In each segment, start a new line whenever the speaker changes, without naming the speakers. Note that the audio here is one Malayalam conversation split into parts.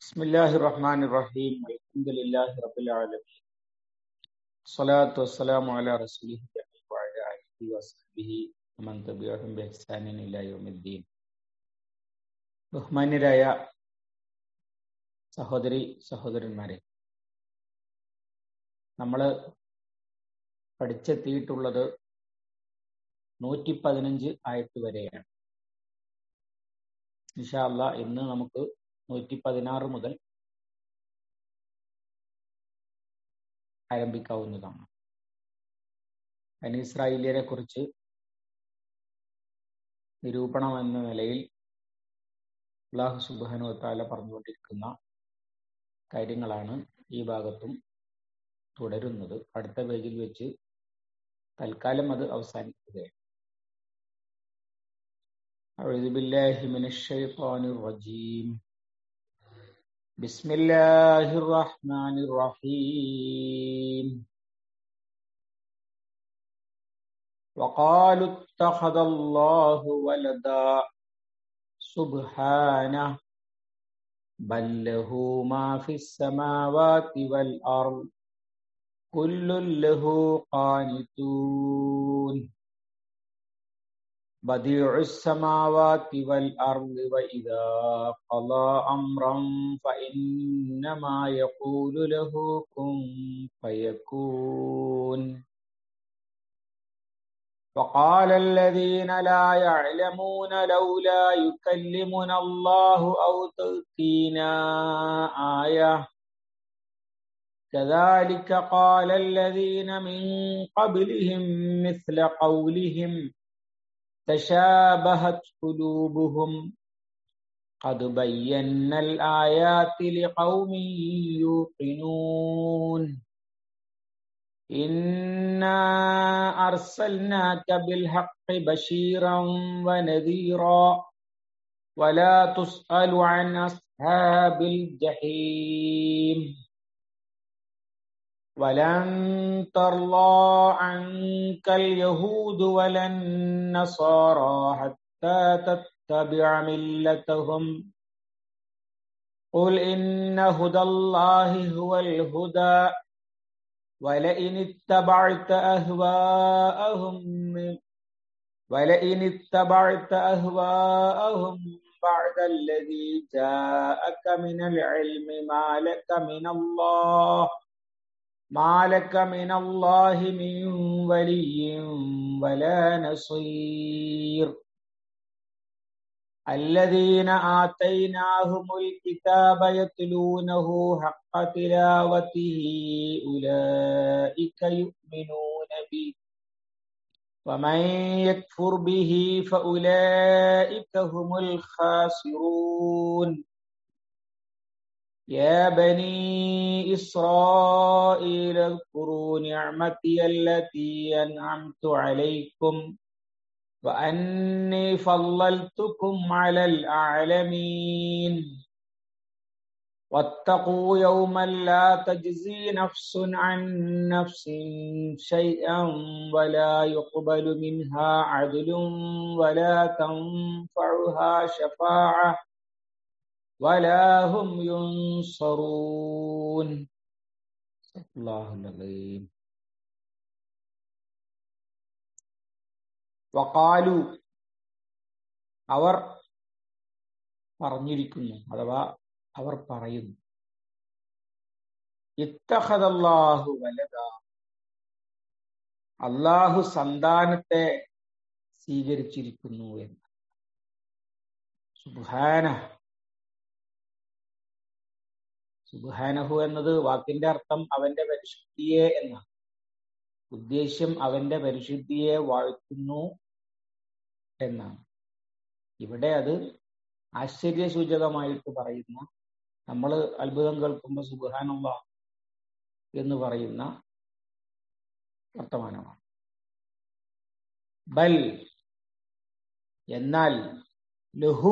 بسم الله الرحمن الرحيم الحمد لله رب العالمين الصلاة والسلام على رسوله الأمين وعلى آله وصحبه ومن تبعهم بإحسان إلى يوم الدين ബഹുമാന്യരായ സഹോദരി സഹോദരന്മാരെ നമ്മൾ പഠിച്ചെത്തിയിട്ടുള്ളത് നൂറ്റി പതിനഞ്ച് ആയത്ത് വരെയാണ് ഇൻഷാല്ല ഇന്ന് നമുക്ക് നൂറ്റി പതിനാറ് മുതൽ ആരംഭിക്കാവുന്നതാണ് അനിസ്രായേലിയരെ കുറിച്ച് നിരൂപണം എന്ന നിലയിൽ അള്ളാഹു സുബാനു താല പറഞ്ഞുകൊണ്ടിരിക്കുന്ന കാര്യങ്ങളാണ് ഈ ഭാഗത്തും തുടരുന്നത് അടുത്ത പേജിൽ വെച്ച് തൽക്കാലം അത് അവസാനിക്കുകയാണ് أعوذ بالله من الشيطان الرجيم بسم الله الرحمن الرحيم وقالوا اتخذ الله ولدا سبحانه بل له ما في السماوات والأرض كل له قانتون بديع السماوات والأرض وإذا قضى أمرا فإنما يقول له كن فيكون وقال الذين لا يعلمون لولا يكلمنا الله أو تأتينا آية كذلك قال الذين من قبلهم مثل قولهم تشابهت قلوبهم قد بينا الآيات لقوم يوقنون إنا أرسلناك بالحق بشيرا ونذيرا ولا تسأل عن أصحاب الجحيم ولن ترضى عنك اليهود ولا النصارى حتى تتبع ملتهم قل إن هدى الله هو الهدى ولئن اتبعت أهواءهم ولئن اتبعت أهواءهم بعد الذي جاءك من العلم ما لك من الله ما لك من الله من ولي ولا نصير الذين آتيناهم الكتاب يتلونه حق تلاوته أولئك يؤمنون به ومن يكفر به فأولئك هم الخاسرون يا بني إسرائيل اذكروا نعمتي التي أنعمت عليكم وأني فضلتكم على الأعلمين واتقوا يوما لا تجزي نفس عن نفس شيئا ولا يقبل منها عدل ولا تنفعها شفاعه ولا هم ينصرون الله العظيم വക്കാലു അവർ പറഞ്ഞിരിക്കുന്നു അഥവാ അവർ പറയുന്നു ഇത്തഹദല്ലാഹു വലത അള്ളാഹു സന്താനത്തെ സ്വീകരിച്ചിരിക്കുന്നു എന്ന് സുബാന സുബാനഹു എന്നത് വാക്കിന്റെ അർത്ഥം അവന്റെ പരിശുദ്ധിയെ എന്നാണ് ഉദ്ദേശ്യം അവന്റെ പരിശുദ്ധിയെ വാഴ്ത്തുന്നു എന്നാണ് ഇവിടെ അത് ആശ്ചര്യസൂചകമായിട്ട് പറയുന്ന നമ്മൾ അത്ഭുതം കേൾക്കുമ്പോൾ സുബാനുള്ള എന്ന് പറയുന്ന വർത്തമാനമാണ് ബൽ എന്നാൽ ലഹു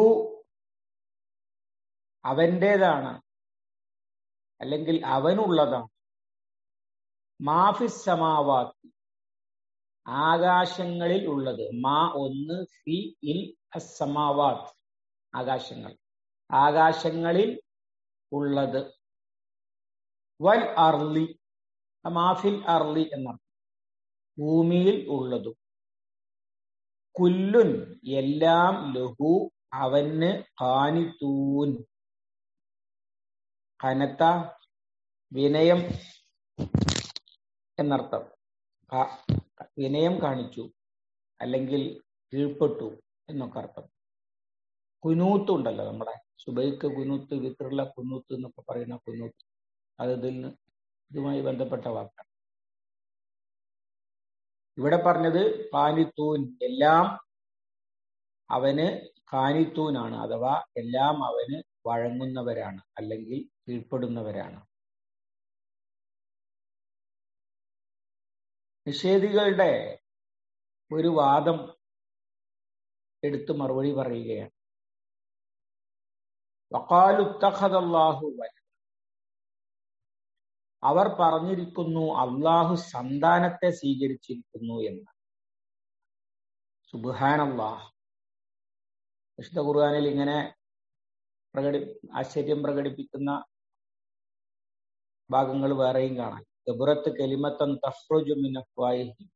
അവന്റേതാണ് അല്ലെങ്കിൽ അവനുള്ളതാണ് മാഫിസ് സമാവാത്തി ആകാശങ്ങളിൽ ഉള്ളത് മാ ഒന്ന് ഫി ഇൽ അസമാവാത്ത് ആകാശങ്ങൾ ആകാശങ്ങളിൽ ഉള്ളത് വൽ അർലി മാഫിൽ അർലി എന്നർത്ഥം ഭൂമിയിൽ ഉള്ളതും കുല്ലുൻ എല്ലാം ലഹു അവന് കാനിത്തൂൻ കനത്ത വിനയം എന്നർത്ഥം വിനയം കാണിച്ചു അല്ലെങ്കിൽ കീഴ്പ്പെട്ടു എന്നൊക്കെ അർത്ഥം കുനൂത്ത് ഉണ്ടല്ലോ നമ്മുടെ സുബൈക്ക് കുനൂത്ത് വിത്രുള്ള കുനൂത്ത് എന്നൊക്കെ പറയുന്ന കുനൂത്ത് അത് ഇതിൽ ഇതുമായി ബന്ധപ്പെട്ട വാക്കാണ് ഇവിടെ പറഞ്ഞത് കാനിത്തൂൻ എല്ലാം അവന് കാനിത്തൂനാണ് അഥവാ എല്ലാം അവന് വഴങ്ങുന്നവരാണ് അല്ലെങ്കിൽ കീഴ്പ്പെടുന്നവരാണ് നിഷേധികളുടെ ഒരു വാദം എടുത്ത് മറുപടി പറയുകയാണ് വക്കാലുത്തഖദല്ലാഹു അവർ പറഞ്ഞിരിക്കുന്നു അള്ളാഹു സന്താനത്തെ സ്വീകരിച്ചിരിക്കുന്നു എന്ന് സുബാനല്ലാഹ് വിശുദ്ധ ഖുർആാനിൽ ഇങ്ങനെ പ്രകടി ആശ്ചര്യം പ്രകടിപ്പിക്കുന്ന ഭാഗങ്ങൾ വേറെയും കാണാം ഗബുറത്ത് കെലിമത്തൻ തഫ്രുജുമിനൂന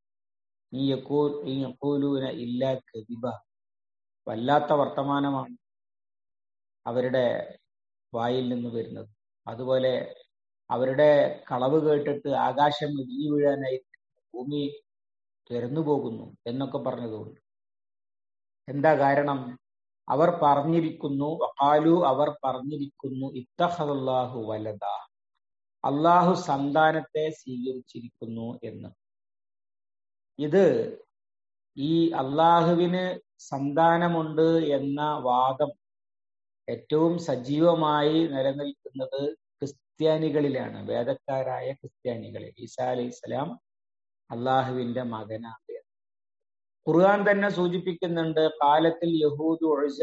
ഇല്ല കദിബ വല്ലാത്ത വർത്തമാനമാണ് അവരുടെ വായിൽ നിന്ന് വരുന്നത് അതുപോലെ അവരുടെ കളവ് കേട്ടിട്ട് ആകാശം ഇടിഞ്ഞു വീഴാനായി ഭൂമി തുറന്നു പോകുന്നു എന്നൊക്കെ പറഞ്ഞതുകൊണ്ട് എന്താ കാരണം അവർ പറഞ്ഞിരിക്കുന്നു വക്കാലു അവർ പറഞ്ഞിരിക്കുന്നു ഇത്തഹദല്ലാഹു വലത അള്ളാഹു സന്താനത്തെ സ്വീകരിച്ചിരിക്കുന്നു എന്ന് ഇത് ഈ അള്ളാഹുവിന് സന്താനമുണ്ട് എന്ന വാദം ഏറ്റവും സജീവമായി നിലനിൽക്കുന്നത് ക്രിസ്ത്യാനികളിലാണ് വേദക്കാരായ ക്രിസ്ത്യാനികളിൽ ഈസാ അലൈഹി സ്വലാം അള്ളാഹുവിന്റെ മകനാണ് ഖുർആൻ തന്നെ സൂചിപ്പിക്കുന്നുണ്ട് കാലത്തിൽ യഹൂദ്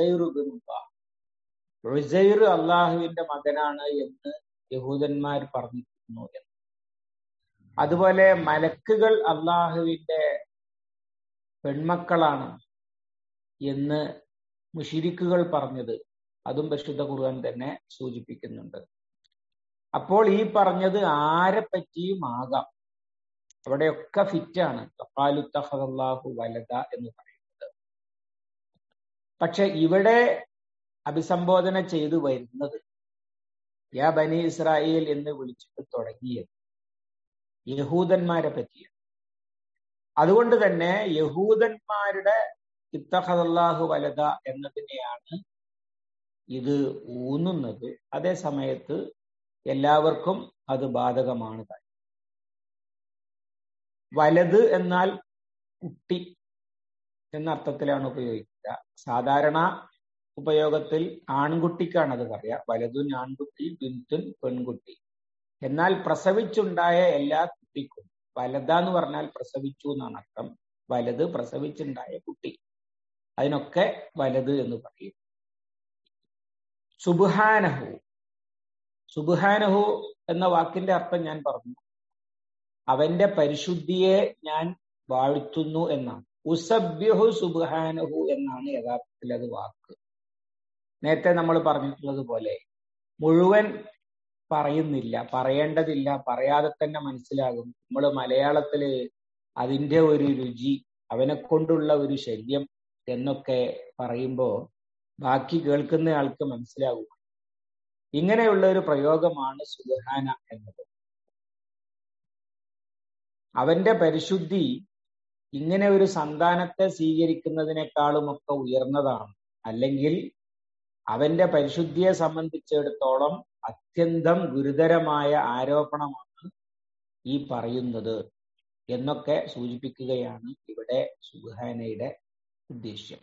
ഒഴസൈർ അള്ളാഹുവിന്റെ മകനാണ് എന്ന് യഹൂദന്മാർ പറഞ്ഞിരിക്കുന്നു എന്ന് അതുപോലെ മലക്കുകൾ അള്ളാഹുവിന്റെ പെൺമക്കളാണ് എന്ന് മുഷിരിക്കുകൾ പറഞ്ഞത് അതും പരിശുദ്ധ ഖുർആൻ തന്നെ സൂചിപ്പിക്കുന്നുണ്ട് അപ്പോൾ ഈ പറഞ്ഞത് ആരെ പറ്റിയും ആകാം അവിടെയൊക്കെ ഫിറ്റാണ് തഫാലുത്തഹദാഹു വലത എന്ന് പറയുന്നത് പക്ഷെ ഇവിടെ അഭിസംബോധന ചെയ്തു വരുന്നത് യാ ബനി ഇസ്രായേൽ എന്ന് വിളിച്ചിട്ട് തുടങ്ങിയത് യഹൂദന്മാരെ പറ്റിയാണ് അതുകൊണ്ട് തന്നെ യഹൂദന്മാരുടെ ഇത്തഹദല്ലാഹു വലത എന്നതിനെയാണ് ഇത് ഊന്നുന്നത് അതേ സമയത്ത് എല്ലാവർക്കും അത് ബാധകമാണ് താൻ വലത് എന്നാൽ കുട്ടി എന്ന അർത്ഥത്തിലാണ് ഉപയോഗിക്കുക സാധാരണ ഉപയോഗത്തിൽ ആൺകുട്ടിക്കാണ് അത് പറയാ വലതുൻ ആൺകുട്ടി ബിന്തുൻ പെൺകുട്ടി എന്നാൽ പ്രസവിച്ചുണ്ടായ എല്ലാ കുട്ടിക്കും വലത എന്ന് പറഞ്ഞാൽ പ്രസവിച്ചു എന്നാണ് അർത്ഥം വലത് പ്രസവിച്ചുണ്ടായ കുട്ടി അതിനൊക്കെ വലത് എന്ന് പറയും സുബാനഹു സുബാനഹു എന്ന വാക്കിന്റെ അർത്ഥം ഞാൻ പറഞ്ഞു അവന്റെ പരിശുദ്ധിയെ ഞാൻ വാഴ്ത്തുന്നു എന്നാണ് ഉസബ്യഹു സുബാനഹു എന്നാണ് യഥാർത്ഥത്തിൽ അത് വാക്ക് നേരത്തെ നമ്മൾ പറഞ്ഞിട്ടുള്ളത് പോലെ മുഴുവൻ പറയുന്നില്ല പറയേണ്ടതില്ല പറയാതെ തന്നെ മനസ്സിലാകും നമ്മൾ മലയാളത്തില് അതിന്റെ ഒരു രുചി അവനെ കൊണ്ടുള്ള ഒരു ശല്യം എന്നൊക്കെ പറയുമ്പോൾ ബാക്കി കേൾക്കുന്ന ആൾക്ക് മനസ്സിലാകും ഇങ്ങനെയുള്ള ഒരു പ്രയോഗമാണ് സുബഹാന എന്നത് അവന്റെ പരിശുദ്ധി ഇങ്ങനെ ഒരു സന്താനത്തെ സ്വീകരിക്കുന്നതിനേക്കാളുമൊക്കെ ഉയർന്നതാണ് അല്ലെങ്കിൽ അവന്റെ പരിശുദ്ധിയെ സംബന്ധിച്ചിടത്തോളം അത്യന്തം ഗുരുതരമായ ആരോപണമാണ് ഈ പറയുന്നത് എന്നൊക്കെ സൂചിപ്പിക്കുകയാണ് ഇവിടെ സുബാനയുടെ ഉദ്ദേശ്യം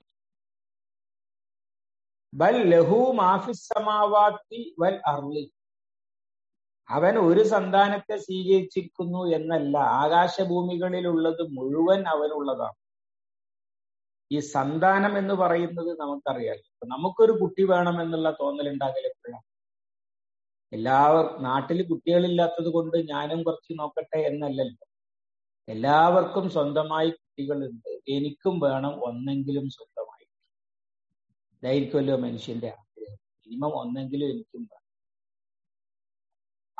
ബൽ ലഹു മാഫിസമാവാത്തി വൽ അർലി അവൻ ഒരു സന്താനത്തെ സ്വീകരിച്ചിരിക്കുന്നു എന്നല്ല ആകാശഭൂമികളിലുള്ളത് മുഴുവൻ അവനുള്ളതാണ് ഈ സന്താനം എന്ന് പറയുന്നത് നമുക്കറിയാലോ നമുക്കൊരു കുട്ടി വേണമെന്നുള്ള തോന്നലുണ്ടാകൽ എപ്പോഴാണ് എല്ലാവർ നാട്ടിൽ കുട്ടികളില്ലാത്തത് കൊണ്ട് ഞാനും കുറച്ച് നോക്കട്ടെ എന്നല്ലല്ലോ എല്ലാവർക്കും സ്വന്തമായി കുട്ടികളുണ്ട് എനിക്കും വേണം ഒന്നെങ്കിലും സ്വന്തമായി ഇതായിരിക്കുമല്ലോ മനുഷ്യന്റെ ആഗ്രഹം മിനിമം ഒന്നെങ്കിലും എനിക്കും വേണം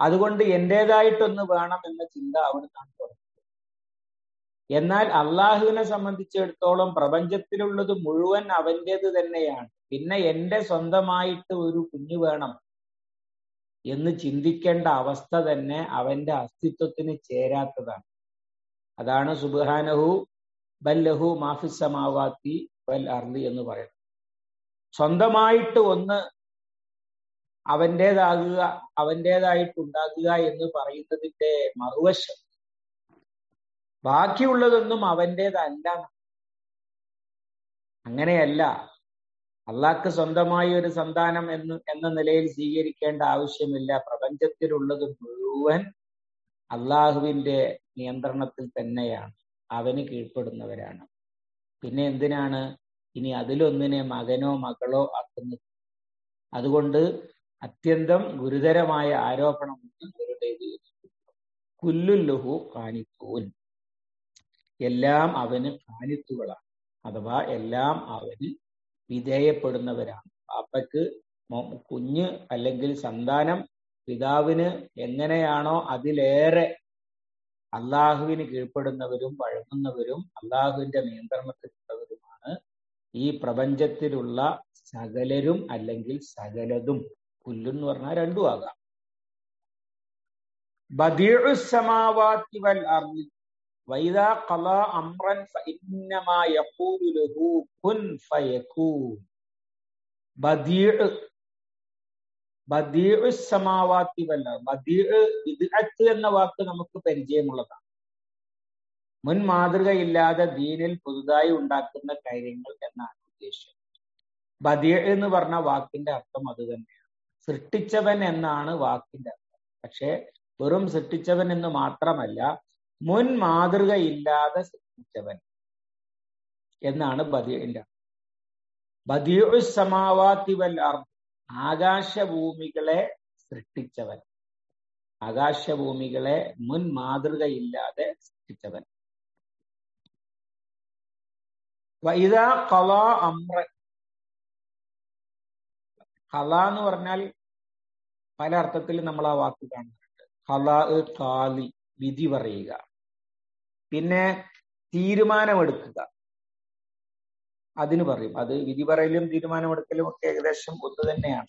അതുകൊണ്ട് എന്റേതായിട്ടൊന്ന് വേണം എന്ന ചിന്ത അവിടുന്നാണ് തുടങ്ങുന്നത് എന്നാൽ അള്ളാഹുവിനെ സംബന്ധിച്ചിടത്തോളം പ്രപഞ്ചത്തിലുള്ളത് മുഴുവൻ അവന്റേത് തന്നെയാണ് പിന്നെ എന്റെ സ്വന്തമായിട്ട് ഒരു കുഞ്ഞു വേണം എന്ന് ചിന്തിക്കേണ്ട അവസ്ഥ തന്നെ അവന്റെ അസ്തിത്വത്തിന് ചേരാത്തതാണ് അതാണ് സുബാനഹു ബല്ലഹു മാഫിസമാവാത്തി വൽ അർദി എന്ന് പറയുന്നത് സ്വന്തമായിട്ട് ഒന്ന് അവന്റേതാകുക അവന്റേതായിട്ട് ഉണ്ടാക്കുക എന്ന് പറയുന്നതിന്റെ മറുവശം ബാക്കിയുള്ളതൊന്നും അവന്റേതല്ല അങ്ങനെയല്ല അള്ളാഹ്ക്ക് സ്വന്തമായി ഒരു സന്താനം എന്ന് എന്ന നിലയിൽ സ്വീകരിക്കേണ്ട ആവശ്യമില്ല പ്രപഞ്ചത്തിലുള്ളത് മുഴുവൻ അള്ളാഹുവിന്റെ നിയന്ത്രണത്തിൽ തന്നെയാണ് അവന് കീഴ്പ്പെടുന്നവരാണ് പിന്നെ എന്തിനാണ് ഇനി അതിലൊന്നിനെ മകനോ മകളോ ആക്കുന്നത് അതുകൊണ്ട് അത്യന്തം ഗുരുതരമായ ആരോപണമാണ് ഇവരുടേത് കുല്ലുല്ലുഹു കാണിത്തൂൻ എല്ലാം അവന് കാണിത്തുകളാണ് അഥവാ എല്ലാം അവന് വിധേയപ്പെടുന്നവരാണ് പാപ്പയ്ക്ക് കുഞ്ഞ് അല്ലെങ്കിൽ സന്താനം പിതാവിന് എങ്ങനെയാണോ അതിലേറെ അള്ളാഹുവിന് കീഴ്പ്പെടുന്നവരും വഴങ്ങുന്നവരും അള്ളാഹുവിന്റെ നിയന്ത്രണത്തിലുള്ളവരുമാണ് ഈ പ്രപഞ്ചത്തിലുള്ള സകലരും അല്ലെങ്കിൽ സകലതും പുല്ലെന്ന് പറഞ്ഞാൽ രണ്ടും ആകാം ബദീഉസ്സമാവാത്തി വൽ അർളി വൈദാ ഖലാ അംറൻ ഫഇന്നമാ യഖൂലു ലഹു കുൻ ഫയകൂൻ ബദീഉ ബദീഉസ്സമാവാത്തി വൽ അർളി ബദീഉ ബിദ്അത്ത് എന്ന വാക്ക് നമുക്ക് പരിചയമുള്ളതാണ് മുൻ മാതൃകയില്ലാതെ ദീനിൽ പുതുതായി ഉണ്ടാക്കുന്ന കാര്യങ്ങൾ എന്നാണ് ഉദ്ദേശം ബദീ എന്ന് പറഞ്ഞ വാക്കിന്റെ അർത്ഥം അത് തന്നെയാണ് സൃഷ്ടിച്ചവൻ എന്നാണ് വാക്കിന്റെ അർത്ഥം പക്ഷെ വെറും സൃഷ്ടിച്ചവൻ എന്ന് മാത്രമല്ല മുൻ മാതൃകയില്ലാതെ സൃഷ്ടിച്ചവൻ എന്നാണ് ബദീന്റെ അർത്ഥം ബദീഉസമാവാത്തി വൽ അർദ് ആകാശഭൂമികളെ സൃഷ്ടിച്ചവൻ ആകാശഭൂമികളെ മുൻ മാതൃകയില്ലാതെ സൃഷ്ടിച്ചവൻ വൈദ കല അമ്ര കല എന്ന് പറഞ്ഞാൽ പല അർത്ഥത്തിൽ നമ്മൾ ആ വാക്ക് കാണുന്നുണ്ട് കല കാലി വിധി പറയുക പിന്നെ തീരുമാനമെടുക്കുക അതിന് പറയും അത് വിധി പറയലും തീരുമാനമെടുക്കലും ഒക്കെ ഏകദേശം ഒന്ന് തന്നെയാണ്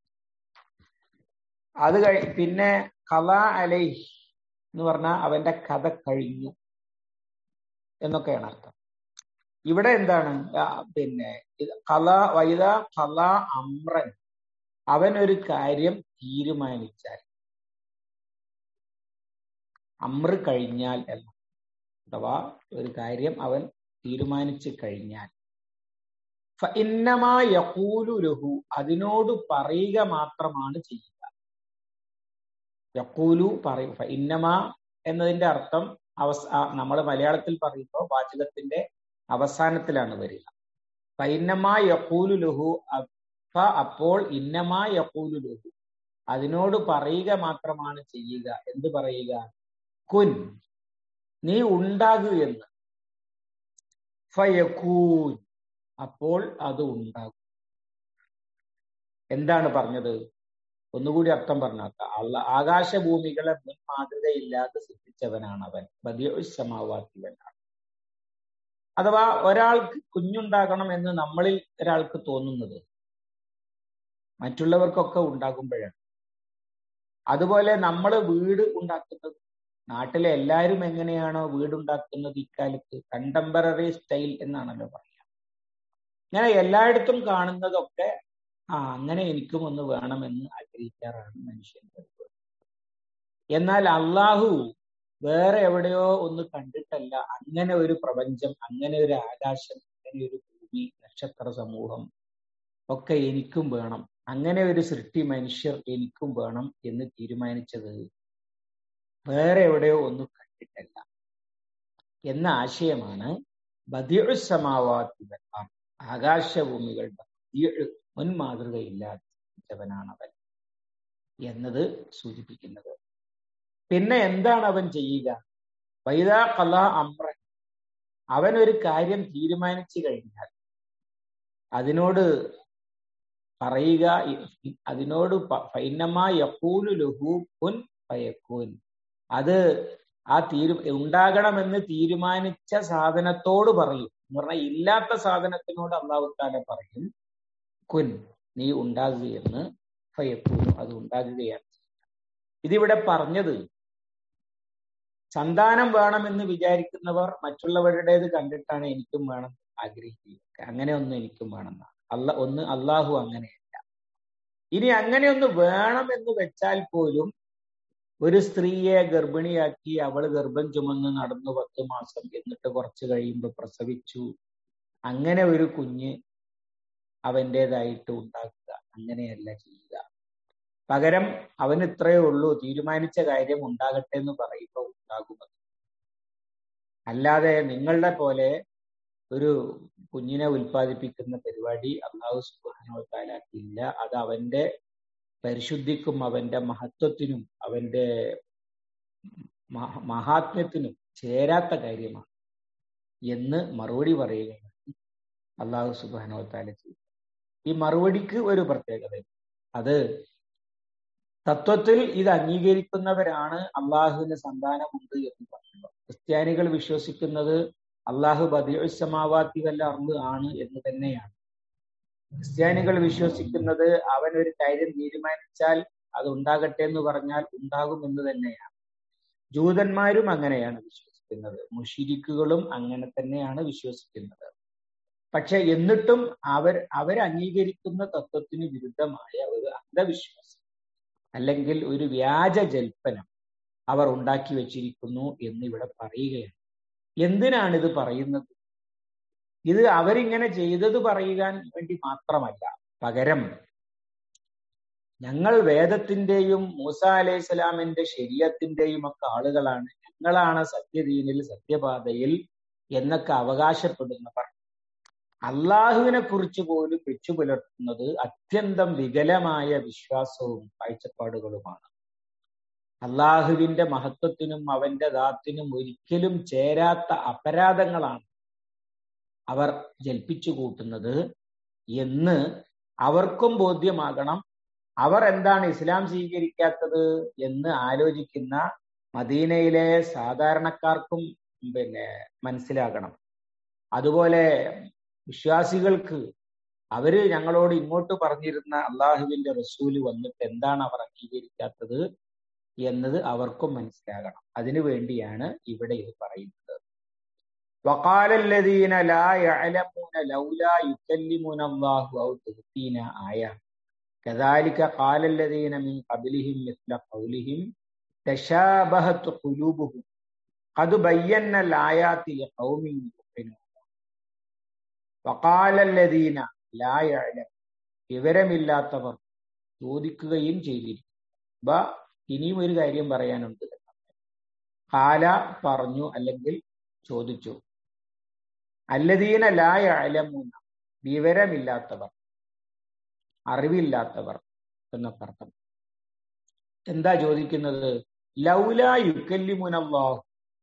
അത് കഴി പിന്നെ കല അലൈ എന്ന് പറഞ്ഞാൽ അവന്റെ കഥ കഴിഞ്ഞു എന്നൊക്കെയാണ് അർത്ഥം ഇവിടെ എന്താണ് പിന്നെ കല വൈദ കല അമ്രൻ അവൻ ഒരു കാര്യം തീരുമാനിച്ചാൽ അമ്ര കഴിഞ്ഞാൽ അല്ല അഥവാ ഒരു കാര്യം അവൻ തീരുമാനിച്ചു കഴിഞ്ഞാൽ ഇന്നമാ യക്കൂലു ലഹു അതിനോട് പറയുക മാത്രമാണ് ചെയ്യുക യക്കൂലു പറയും ഇന്നമാ എന്നതിന്റെ അർത്ഥം അവസ നമ്മൾ മലയാളത്തിൽ പറയുമ്പോൾ വാചകത്തിന്റെ അവസാനത്തിലാണ് വരിക ഫൈന്നമാ യക്കൂലു ലഹു അപ്പോൾ ഇന്നമാ യക്കൂലു ലഹു അതിനോട് പറയുക മാത്രമാണ് ചെയ്യുക എന്ത് പറയുക കുൻ നീ ഉണ്ടാകൂ എന്ന് ഫയക്കൂൻ അപ്പോൾ അത് ഉണ്ടാകും എന്താണ് പറഞ്ഞത് ഒന്നുകൂടി അർത്ഥം പറഞ്ഞാക്ക അള്ള ആകാശഭൂമികളെ മുൻ മാതൃകയില്ലാതെ സൃഷ്ടിച്ചവനാണ് അവൻ ബദിയോസമാവാത്തിവനാണ് അഥവാ ഒരാൾക്ക് കുഞ്ഞുണ്ടാകണം എന്ന് നമ്മളിൽ ഒരാൾക്ക് തോന്നുന്നത് മറ്റുള്ളവർക്കൊക്കെ ഉണ്ടാകുമ്പോഴാണ് അതുപോലെ നമ്മൾ വീട് ഉണ്ടാക്കുന്നത് നാട്ടിലെ എല്ലാവരും എങ്ങനെയാണോ വീടുണ്ടാക്കുന്നത് ഇക്കാലത്ത് കണ്ടംപററി സ്റ്റൈൽ എന്നാണല്ലോ പറയുക ഇങ്ങനെ എല്ലായിടത്തും കാണുന്നതൊക്കെ ആ അങ്ങനെ എനിക്കും ഒന്ന് വേണമെന്ന് ആഗ്രഹിക്കാറാണ് മനുഷ്യൻ എന്നാൽ അള്ളാഹു വേറെ എവിടെയോ ഒന്ന് കണ്ടിട്ടല്ല അങ്ങനെ ഒരു പ്രപഞ്ചം അങ്ങനെ ഒരു ആകാശം അങ്ങനെ ഒരു ഭൂമി നക്ഷത്ര സമൂഹം ഒക്കെ എനിക്കും വേണം അങ്ങനെ ഒരു സൃഷ്ടി മനുഷ്യർ എനിക്കും വേണം എന്ന് തീരുമാനിച്ചത് വേറെ എവിടെയോ ഒന്നും കണ്ടിട്ടല്ല എന്ന ആശയമാണ് ബദിയുസമാവാത്തി ആകാശഭൂമികളുടെ മുൻ മാതൃകയില്ലാത്തവനാണവൻ എന്നത് സൂചിപ്പിക്കുന്നത് പിന്നെ എന്താണ് അവൻ ചെയ്യുക വൈദാ കല അമ്ര അവൻ ഒരു കാര്യം തീരുമാനിച്ചു കഴിഞ്ഞാൽ അതിനോട് പറയുക അതിനോട് ഫൈനമാ യക്കൂലു ലഹു കുൻ ഫയക്കൂൻ അത് ആ തീരു ഉണ്ടാകണമെന്ന് തീരുമാനിച്ച സാധനത്തോട് പറയും എന്ന് പറഞ്ഞാൽ ഇല്ലാത്ത സാധനത്തിനോട് അള്ളാഹു താല പറയും കുൻ നീ ഉണ്ടാകുകയെന്ന് ഫയക്കൂൻ അത് ഉണ്ടാകുകയാണ് ഇതിവിടെ പറഞ്ഞത് സന്താനം വേണമെന്ന് വിചാരിക്കുന്നവർ മറ്റുള്ളവരുടേത് കണ്ടിട്ടാണ് എനിക്കും വേണം ആഗ്രഹിക്കുക അങ്ങനെ ഒന്നും എനിക്കും വേണമെന്നാണ് അല്ല ഒന്ന് അള്ളാഹു അങ്ങനെയല്ല ഇനി അങ്ങനെ ഒന്ന് വേണമെന്ന് വെച്ചാൽ പോലും ഒരു സ്ത്രീയെ ഗർഭിണിയാക്കി അവൾ ഗർഭം ചുമന്ന് നടന്നു പത്ത് മാസം എന്നിട്ട് കുറച്ച് കഴിയുമ്പോൾ പ്രസവിച്ചു അങ്ങനെ ഒരു കുഞ്ഞ് അവൻ്റെതായിട്ട് ഉണ്ടാക്കുക അങ്ങനെയല്ല ചെയ്യുക പകരം അവന് ഇത്രയേ ഉള്ളൂ തീരുമാനിച്ച കാര്യം ഉണ്ടാകട്ടെ എന്ന് പറയുമ്പോൾ ഉണ്ടാകുമത് അല്ലാതെ നിങ്ങളുടെ പോലെ ഒരു കുഞ്ഞിനെ ഉൽപ്പാദിപ്പിക്കുന്ന പരിപാടി അള്ളാഹു സുബാനോ താലാക്കിയില്ല അത് അവന്റെ പരിശുദ്ധിക്കും അവന്റെ മഹത്വത്തിനും അവന്റെ മഹാത്മ്യത്തിനും ചേരാത്ത കാര്യമാണ് എന്ന് മറുപടി പറയുകയാണ് അള്ളാഹു സുബാനോ താല ചെയ്തു ഈ മറുപടിക്ക് ഒരു പ്രത്യേകത അത് തത്വത്തിൽ ഇത് അംഗീകരിക്കുന്നവരാണ് അള്ളാഹുവിന് സന്താനമുണ്ട് എന്ന് പറയുന്നത് ക്രിസ്ത്യാനികൾ വിശ്വസിക്കുന്നത് അള്ളാഹു ബദിയുസമാവാത്തി വല്ല അർന്ന് ആണ് എന്ന് തന്നെയാണ് ക്രിസ്ത്യാനികൾ വിശ്വസിക്കുന്നത് അവൻ ഒരു കാര്യം തീരുമാനിച്ചാൽ അത് ഉണ്ടാകട്ടെ എന്ന് പറഞ്ഞാൽ ഉണ്ടാകും എന്ന് തന്നെയാണ് ജൂതന്മാരും അങ്ങനെയാണ് വിശ്വസിക്കുന്നത് മുഷിരിക്കുകളും അങ്ങനെ തന്നെയാണ് വിശ്വസിക്കുന്നത് പക്ഷെ എന്നിട്ടും അവർ അവർ അംഗീകരിക്കുന്ന തത്വത്തിന് വിരുദ്ധമായ ഒരു അന്ധവിശ്വാസം അല്ലെങ്കിൽ ഒരു വ്യാജ ജൽപ്പനം അവർ ഉണ്ടാക്കി വെച്ചിരിക്കുന്നു എന്ന് ഇവിടെ പറയുകയാണ് എന്തിനാണ് ഇത് പറയുന്നത് ഇത് അവരിങ്ങനെ ചെയ്തത് പറയുവാൻ വേണ്ടി മാത്രമല്ല പകരം ഞങ്ങൾ വേദത്തിന്റെയും മൂസ അലൈഹി സ്വലാമിന്റെ ശരീരത്തിന്റെയും ഒക്കെ ആളുകളാണ് ഞങ്ങളാണ് സത്യദീനിൽ സത്യപാതയിൽ എന്നൊക്കെ അവകാശപ്പെടുന്നവർ അള്ളാഹുവിനെ കുറിച്ച് പോലും വെച്ചു പുലർത്തുന്നത് അത്യന്തം വികലമായ വിശ്വാസവും കാഴ്ചപ്പാടുകളുമാണ് അള്ളാഹുവിന്റെ മഹത്വത്തിനും അവന്റെ ദാത്തിനും ഒരിക്കലും ചേരാത്ത അപരാധങ്ങളാണ് അവർ ജൽപ്പിച്ചു കൂട്ടുന്നത് എന്ന് അവർക്കും ബോധ്യമാകണം അവർ എന്താണ് ഇസ്ലാം സ്വീകരിക്കാത്തത് എന്ന് ആലോചിക്കുന്ന മദീനയിലെ സാധാരണക്കാർക്കും പിന്നെ മനസ്സിലാകണം അതുപോലെ വിശ്വാസികൾക്ക് അവര് ഞങ്ങളോട് ഇങ്ങോട്ട് പറഞ്ഞിരുന്ന അള്ളാഹുവിന്റെ റസൂല് വന്നിട്ട് എന്താണ് അവർ അംഗീകരിക്കാത്തത് എന്നത് അവർക്കും മനസ്സിലാകണം അതിനു വേണ്ടിയാണ് ഇവിടെ ഇത് പറയുന്നത് وقال الذين لا يعلمون لولا يكلمنا الله أو تأتينا آية كذلك قال الذين من قبلهم مثل قولهم تشابهت قلوبهم قد بينا الآيات لقوم يوقنون وقال الذين لا يعلم വിവരമില്ലാത്തവർ ചോദിക്കുകയും ചെയ്തിരിക്കും ഇനിയും ഒരു കാര്യം പറയാനുണ്ട് കാല പറഞ്ഞു അല്ലെങ്കിൽ ചോദിച്ചു അല്ലദീന ലായ അലമൂന്ന വിവരമില്ലാത്തവർ അറിവില്ലാത്തവർ എന്നൊക്കെ അർത്ഥം എന്താ ചോദിക്കുന്നത് ലൗല യുക്കല്ലിമുനല്ലാഹു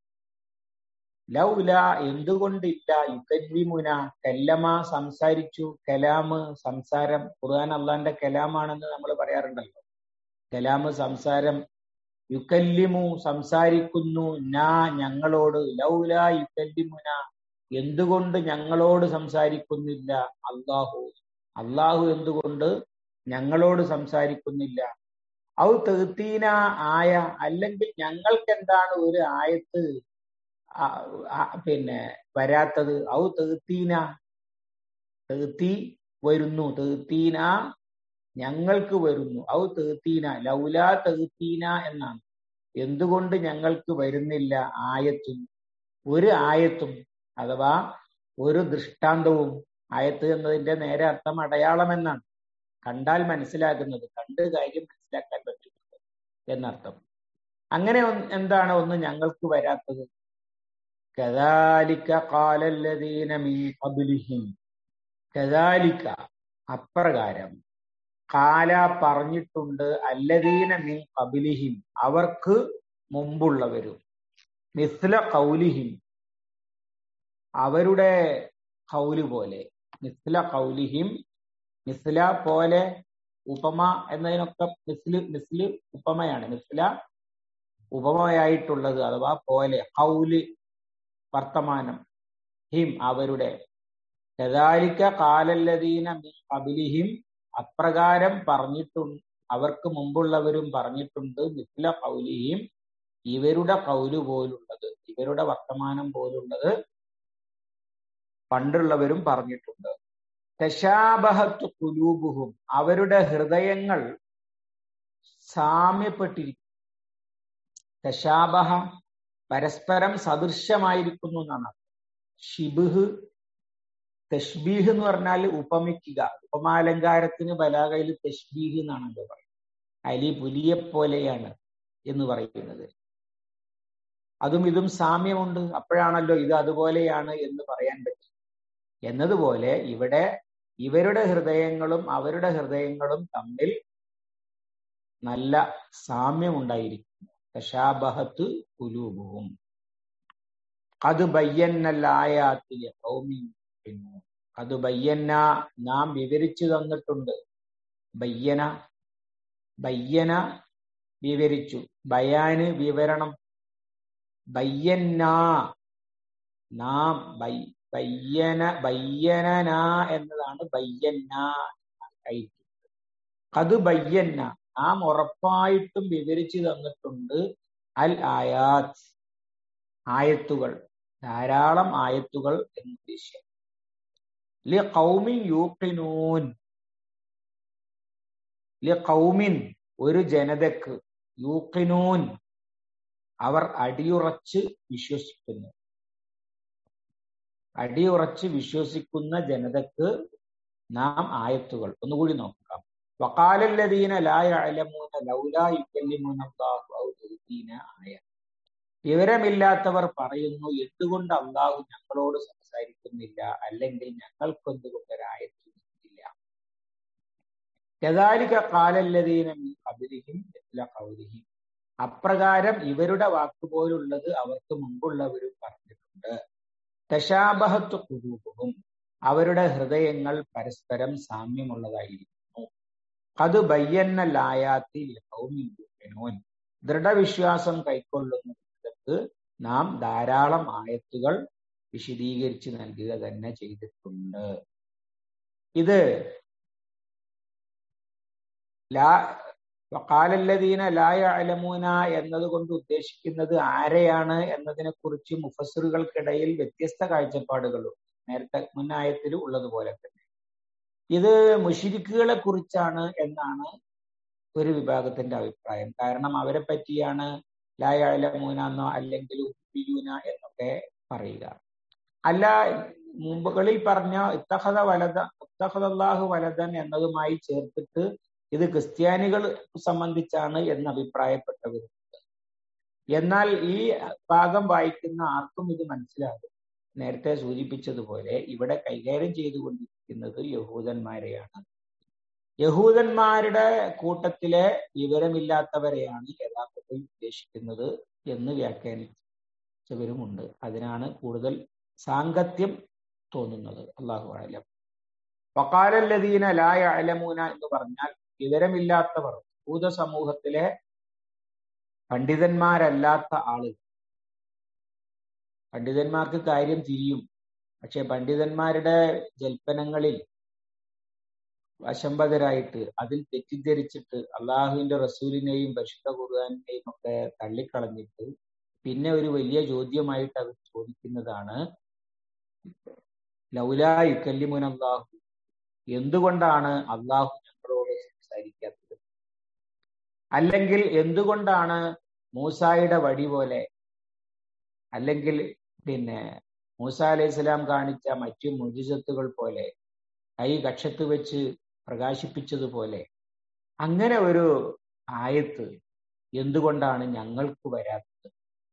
ലൗല എന്തുകൊണ്ടില്ല യുക്കല്ലിമുന കല്ലമ സംസാരിച്ചു കലാമ് സംസാരം ഖുർആൻ അള്ളാന്റെ കലാമാണെന്ന് നമ്മൾ പറയാറുണ്ടല്ലോ കലാമ് സംസാരം യുക്കല്ലിമു സംസാരിക്കുന്നു നാ ഞങ്ങളോട് ലൗല യുക്കല്ലിമുന എന്തുകൊണ്ട് ഞങ്ങളോട് സംസാരിക്കുന്നില്ല അള്ളാഹു അള്ളാഹു എന്തുകൊണ്ട് ഞങ്ങളോട് സംസാരിക്കുന്നില്ല ഔ തെത്തീന ആയ അല്ലെങ്കിൽ ഞങ്ങൾക്ക് എന്താണ് ഒരു ആയത്ത് പിന്നെ വരാത്തത് ഔ തെത്തീന തെത്തി വരുന്നു തെത്തീന ഞങ്ങൾക്ക് വരുന്നു ഔ തെത്തീന ലൗല തെത്തീന എന്നാണ് എന്തുകൊണ്ട് ഞങ്ങൾക്ക് വരുന്നില്ല ആയത്തും ഒരു ആയത്തും അഥവാ ഒരു ദൃഷ്ടാന്തവും ആയത്ത് എന്നതിന്റെ നേരെ അർത്ഥം അടയാളം എന്നാണ് കണ്ടാൽ മനസ്സിലാക്കുന്നത് കണ്ട് കാര്യം മനസ്സിലാക്കാൻ പറ്റുന്നത് എന്നർത്ഥം അങ്ങനെ എന്താണ് ഒന്ന് ഞങ്ങൾക്ക് വരാത്തത് കദാലിക്ക കാലല്ലദീന മീ ഖബ്ലിഹിം കദാലിക്ക അപ്രകാരം കാല പറഞ്ഞിട്ടുണ്ട് അല്ലദീന മീ ഖബ്ലിഹിം അവർക്ക് മുമ്പുള്ളവരും മിസ്ല കൗലിഹിം അവരുടെ കൗല് പോലെ മിസ്ല കൗലിഹിം മിസ്ല പോലെ ഉപമ എന്നതിനൊക്കെ മിസ്ല് മിസ്ല് ഉപമയാണ് മിസ്ല ഉപമയായിട്ടുള്ളത് അഥവാ പോലെ ഹൗല് വർത്തമാനം ഹിം അവരുടെ കദാലിക്ക കാലല്ലദീന അബിലിഹിം അപ്രകാരം പറഞ്ഞിട്ടുണ്ട് അവർക്ക് മുമ്പുള്ളവരും പറഞ്ഞിട്ടുണ്ട് മിഥില കൗലിഹിം ഇവരുടെ കൗല് പോലുള്ളത് ഇവരുടെ വർത്തമാനം പോലുള്ളത് പണ്ടുള്ളവരും പറഞ്ഞിട്ടുണ്ട് തശാബഹത്ത് കുലൂബുഹും അവരുടെ ഹൃദയങ്ങൾ സാമ്യപ്പെട്ടിരിക്കും തശാബഹ പരസ്പരം സദൃശമായിരിക്കുന്നു എന്നാണ് ഷിബിഹ് തഷ്ബീഹ് എന്ന് പറഞ്ഞാൽ ഉപമിക്കുക ഉപമാലങ്കാരത്തിന് ബലാകയിൽ തഷ്ബീഹ് എന്നാണല്ലോ പറയുന്നത് അലി പുലിയെ പോലെയാണ് എന്ന് പറയുന്നത് അതും ഇതും സാമ്യമുണ്ട് അപ്പോഴാണല്ലോ ഇത് അതുപോലെയാണ് എന്ന് പറയാൻ പറ്റും എന്നതുപോലെ ഇവിടെ ഇവരുടെ ഹൃദയങ്ങളും അവരുടെ ഹൃദയങ്ങളും തമ്മിൽ നല്ല സാമ്യമുണ്ടായിരിക്കുന്നു തശാബഹത്ത് കുലൂബുവും അത് ബയ്യന്നല്ലായാത്തിലെ കൗമി അത് ബയ്യന്ന നാം വിവരിച്ചു തന്നിട്ടുണ്ട് ബയ്യന ബയ്യന വിവരിച്ചു ബയാന് വിവരണം ബയ്യന്ന നാം ബൈ ബയ്യന ബയ്യന എന്നതാണ് ബയ്യന്ന അത് ബയ്യന്ന നാം ഉറപ്പായിട്ടും വിവരിച്ചു തന്നിട്ടുണ്ട് അൽ ആയാത്ത് ആയത്തുകൾ ധാരാളം ആയത്തുകൾ എന്ന് ഉദ്ദേശിക്കാം ലി കൗമിൻ യൂക്കിനൂൻ ലി കൗമിൻ ഒരു ജനതക്ക് യൂക്കിനൂൻ അവർ അടിയുറച്ച് വിശ്വസിക്കുന്നു അടിയുറച്ച് വിശ്വസിക്കുന്ന ജനതക്ക് നാം ആയത്തുകൾ ഒന്നുകൂടി നോക്കാം വക്കാലല്ലദീന ലായ അലമൂന ലൗലാ യുക്കല്ലിമൂന ആയ വിവരമില്ലാത്തവർ പറയുന്നു എന്തുകൊണ്ട് അള്ളാഹു ഞങ്ങളോട് സംസാരിക്കുന്നില്ല അല്ലെങ്കിൽ ഞങ്ങൾക്കെന്തുകൊണ്ട് ഒരായത്തില്ല കദാലിക കാലല്ലദീന കബിലിഹിം കൗലിഹിം അപ്രകാരം ഇവരുടെ വാക്കുപോലുള്ളത് അവർക്ക് മുമ്പുള്ളവരും പറഞ്ഞിട്ടുണ്ട് തശാബഹത്വ കുരൂപവും അവരുടെ ഹൃദയങ്ങൾ പരസ്പരം സാമ്യമുള്ളതായിരിക്കുന്നു അത് ബയ്യന്ന ലായാത്തി ലൗമിൻ ദൃഢവിശ്വാസം കൈക്കൊള്ളുന്നതിന് നാം ധാരാളം ആയത്തുകൾ വിശദീകരിച്ച് നൽകുക തന്നെ ചെയ്തിട്ടുണ്ട് ഇത് ലാ വക്കാലല്ലദീന ലായ അലമൂന എന്നതുകൊണ്ട് ഉദ്ദേശിക്കുന്നത് ആരെയാണ് എന്നതിനെ കുറിച്ച് മുഫസറുകൾക്കിടയിൽ വ്യത്യസ്ത കാഴ്ചപ്പാടുകളുണ്ട് നേരത്തെ മുന്നായത്തിൽ ഉള്ളതുപോലെ തന്നെ ഇത് മുഷിരിക്കുകളെ കുറിച്ചാണ് എന്നാണ് ഒരു വിഭാഗത്തിന്റെ അഭിപ്രായം കാരണം അവരെ പറ്റിയാണ് ലായ അലമൂന എന്നോ അല്ലെങ്കിൽ ഉപ്പിയൂന എന്നൊക്കെ പറയുക അല്ല മുമ്പുകളിൽ പറഞ്ഞ ഇത്തഹദ വലത ഇത്തഹദല്ലാഹു വലതൻ എന്നതുമായി ചേർത്തിട്ട് ഇത് ക്രിസ്ത്യാനികൾ സംബന്ധിച്ചാണ് എന്ന് അഭിപ്രായപ്പെട്ടവരുണ്ട് എന്നാൽ ഈ ഭാഗം വായിക്കുന്ന ആർക്കും ഇത് മനസ്സിലാകും നേരത്തെ സൂചിപ്പിച്ചതുപോലെ ഇവിടെ കൈകാര്യം ചെയ്തുകൊണ്ടിരിക്കുന്നത് യഹൂദന്മാരെയാണ് യഹൂദന്മാരുടെ കൂട്ടത്തിലെ വിവരമില്ലാത്തവരെയാണ് യഥാർത്ഥത്തിൽ ഉദ്ദേശിക്കുന്നത് എന്ന് വ്യാഖ്യാനിച്ചവരുമുണ്ട് അതിനാണ് കൂടുതൽ സാങ്കത്യം തോന്നുന്നത് അള്ളാഹു അലം വക്കാലല്ലദീന ലായ അലമൂന എന്ന് പറഞ്ഞാൽ വിവരമില്ലാത്തവർ ഭൂത സമൂഹത്തിലെ പണ്ഡിതന്മാരല്ലാത്ത ആളുകൾ പണ്ഡിതന്മാർക്ക് കാര്യം തിരിയും പക്ഷെ പണ്ഡിതന്മാരുടെ ജൽപ്പനങ്ങളിൽ വശംബദരായിട്ട് അതിൽ തെറ്റിദ്ധരിച്ചിട്ട് അള്ളാഹുവിന്റെ റസൂലിനെയും പരിശുദ്ധ ഖുർആാനിനെയും ഒക്കെ തള്ളിക്കളഞ്ഞിട്ട് പിന്നെ ഒരു വലിയ ചോദ്യമായിട്ട് അവർ ചോദിക്കുന്നതാണ് ലൗലാ യുക്കല്ലിമുൻ അള്ളാഹു എന്തുകൊണ്ടാണ് അള്ളാഹു ഞങ്ങളോട് സംസാരിക്കാത്തത് അല്ലെങ്കിൽ എന്തുകൊണ്ടാണ് മൂസായുടെ വടി പോലെ അല്ലെങ്കിൽ പിന്നെ മൂസ അലൈഹി സ്വലാം കാണിച്ച മറ്റു മുജിസത്തുകൾ പോലെ കൈ കക്ഷത്ത് വെച്ച് പ്രകാശിപ്പിച്ചതുപോലെ അങ്ങനെ ഒരു ആയത്ത് എന്തുകൊണ്ടാണ് ഞങ്ങൾക്ക് വരാത്തത്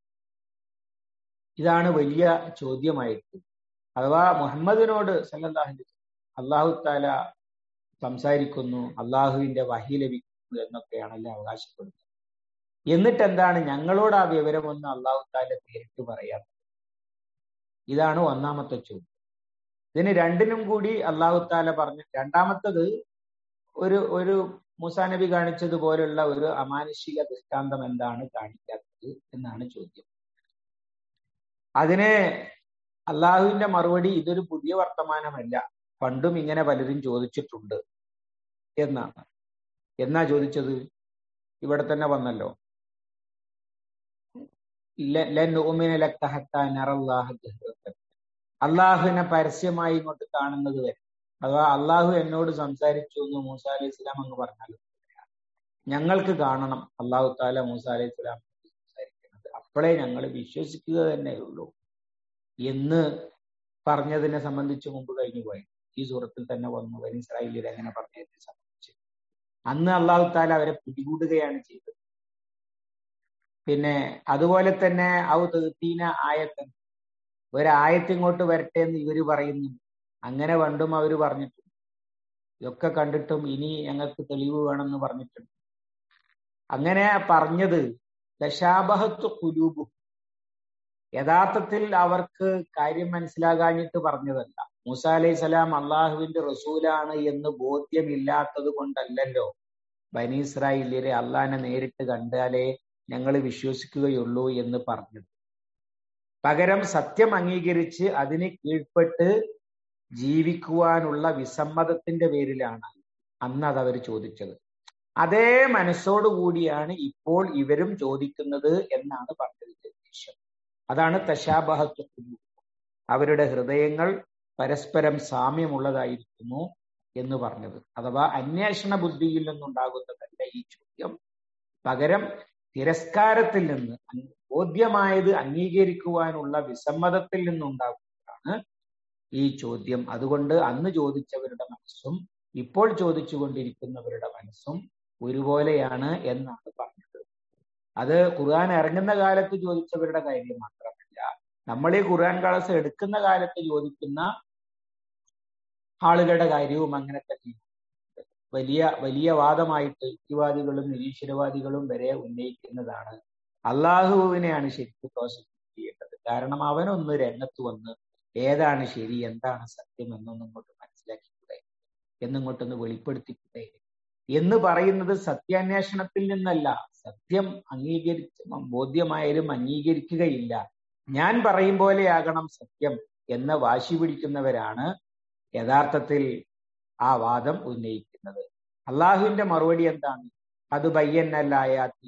ഇതാണ് വലിയ ചോദ്യമായിട്ട് അഥവാ മുഹമ്മദിനോട് സല്ലല്ലാഹു അള്ളാഹു താല സംസാരിക്കുന്നു അള്ളാഹുവിന്റെ വഹി ലഭിക്കുന്നു എന്നൊക്കെയാണല്ലോ അവകാശപ്പെടുന്നത് എന്നിട്ട് എന്താണ് ഞങ്ങളോട് ആ വിവരമൊന്നും അള്ളാഹു താല നേരിട്ട് പറയാത്തത് ഇതാണ് ഒന്നാമത്തെ ചോദ്യം ഇതിന് രണ്ടിനും കൂടി അള്ളാഹു താല പറഞ്ഞു രണ്ടാമത്തത് ഒരു ഒരു മൂസാ നബി കാണിച്ചതുപോലുള്ള ഒരു അമാനുഷിക ദൃഷ്ടാന്തം എന്താണ് കാണിക്കാത്തത് പറഞ്ഞത് എന്നാണ് ചോദ്യം അതിന് അള്ളാഹുവിന്റെ മറുപടി ഇതൊരു പുതിയ വർത്തമാനമല്ല പണ്ടും ഇങ്ങനെ പലരും ചോദിച്ചിട്ടുണ്ട് എന്നാണ് എന്നാ ചോദിച്ചത് ഇവിടെ തന്നെ വന്നല്ലോ അള്ളാഹുവിനെ പരസ്യമായി ഇങ്ങോട്ട് കാണുന്നത് വരെ അഥവാ അള്ളാഹു എന്നോട് സംസാരിച്ചു എന്ന് മൂസ അലൈഹി ഇസ്ലാം അങ്ങ് പറഞ്ഞാലും ഞങ്ങൾക്ക് കാണണം അള്ളാഹു താല മൂസ അലൈഹി ഇസ്ലാം സംസാരിക്കുന്നത് അപ്പോഴേ ഞങ്ങൾ വിശ്വസിക്കുക തന്നെയുള്ളൂ എന്ന് പറഞ്ഞതിനെ സംബന്ധിച്ച് മുമ്പ് കഴിഞ്ഞു പോയി ഈ സൂറത്തിൽ തന്നെ വന്നു വരും ഇസ്രായേലിൽ അങ്ങനെ പറഞ്ഞതിനെ സംബന്ധിച്ച് അന്ന് അള്ളാഹു താല അവരെ പിടികൂടുകയാണ് ചെയ്തത് പിന്നെ അതുപോലെ തന്നെ ഔ തീന ആയത്തൻ ഒരായത്ത് ഇങ്ങോട്ട് വരട്ടെ എന്ന് ഇവര് പറയുന്നു അങ്ങനെ പണ്ടും അവര് പറഞ്ഞിട്ടുണ്ട് ഇതൊക്കെ കണ്ടിട്ടും ഇനി ഞങ്ങൾക്ക് തെളിവ് വേണമെന്ന് പറഞ്ഞിട്ടുണ്ട് അങ്ങനെ പറഞ്ഞത് ദശാബഹത്വ കുലൂബു യഥാർത്ഥത്തിൽ അവർക്ക് കാര്യം മനസ്സിലാകാഞ്ഞിട്ട് പറഞ്ഞതല്ല മൂസ അലൈഹി സ്വലാം അള്ളാഹുവിന്റെ റസൂലാണ് എന്ന് ബോധ്യമില്ലാത്തത് കൊണ്ടല്ലല്ലോ ബനി ഇസ്രായേലിയരെ അള്ളാഹിനെ നേരിട്ട് കണ്ടാലേ ഞങ്ങൾ വിശ്വസിക്കുകയുള്ളൂ എന്ന് പറഞ്ഞത് പകരം സത്യം അംഗീകരിച്ച് അതിന് കീഴ്പ്പെട്ട് ജീവിക്കുവാനുള്ള വിസമ്മതത്തിന്റെ പേരിലാണ് അന്ന് അത് അവർ ചോദിച്ചത് അതേ മനസ്സോടുകൂടിയാണ് ഇപ്പോൾ ഇവരും ചോദിക്കുന്നത് എന്നാണ് പറഞ്ഞതിന്റെ ഉദ്ദേശം അതാണ് തശാബഹത്വ അവരുടെ ഹൃദയങ്ങൾ പരസ്പരം സാമ്യമുള്ളതായിരിക്കുന്നു എന്ന് പറഞ്ഞത് അഥവാ അന്വേഷണ ബുദ്ധിയിൽ നിന്നുണ്ടാകുന്നതല്ല ഈ ചോദ്യം പകരം തിരസ്കാരത്തിൽ നിന്ന് ബോധ്യമായത് അംഗീകരിക്കുവാനുള്ള വിസമ്മതത്തിൽ നിന്നുണ്ടാകുന്നതാണ് ഈ ചോദ്യം അതുകൊണ്ട് അന്ന് ചോദിച്ചവരുടെ മനസ്സും ഇപ്പോൾ ചോദിച്ചു കൊണ്ടിരിക്കുന്നവരുടെ മനസ്സും ഒരുപോലെയാണ് എന്നാണ് പറഞ്ഞത് അത് ഖുർആൻ ഇറങ്ങുന്ന കാലത്ത് ചോദിച്ചവരുടെ കാര്യം മാത്രമല്ല നമ്മൾ ഈ ഖുർആൻ ക്ലാസ് എടുക്കുന്ന കാലത്ത് ചോദിക്കുന്ന ആളുകളുടെ കാര്യവും അങ്ങനെ തന്നെയാണ് വലിയ വലിയ വാദമായിട്ട് യുക്തിവാദികളും നിരീശ്വരവാദികളും വരെ ഉന്നയിക്കുന്നതാണ് അള്ളാഹുവിനെയാണ് ശരിക്കും പ്രോസിക്യൂട്ട് ചെയ്യേണ്ടത് കാരണം അവനൊന്ന് രംഗത്ത് വന്ന് ഏതാണ് ശരി എന്താണ് സത്യം എന്നൊന്നും ഇങ്ങോട്ട് മനസ്സിലാക്കിക്കൂടെ എന്നിങ്ങോട്ടൊന്ന് വെളിപ്പെടുത്തിക്കൂടെ എന്ന് പറയുന്നത് സത്യാന്വേഷണത്തിൽ നിന്നല്ല സത്യം അംഗീകരിച്ച് ബോധ്യമായാലും അംഗീകരിക്കുകയില്ല ഞാൻ പറയും പോലെയാകണം സത്യം എന്ന വാശി പിടിക്കുന്നവരാണ് യഥാർത്ഥത്തിൽ ആ വാദം ഉന്നയിക്കുന്നത് അള്ളാഹുവിന്റെ മറുപടി എന്താണ് അത് ബയ്യന്നല്ലായാത്തി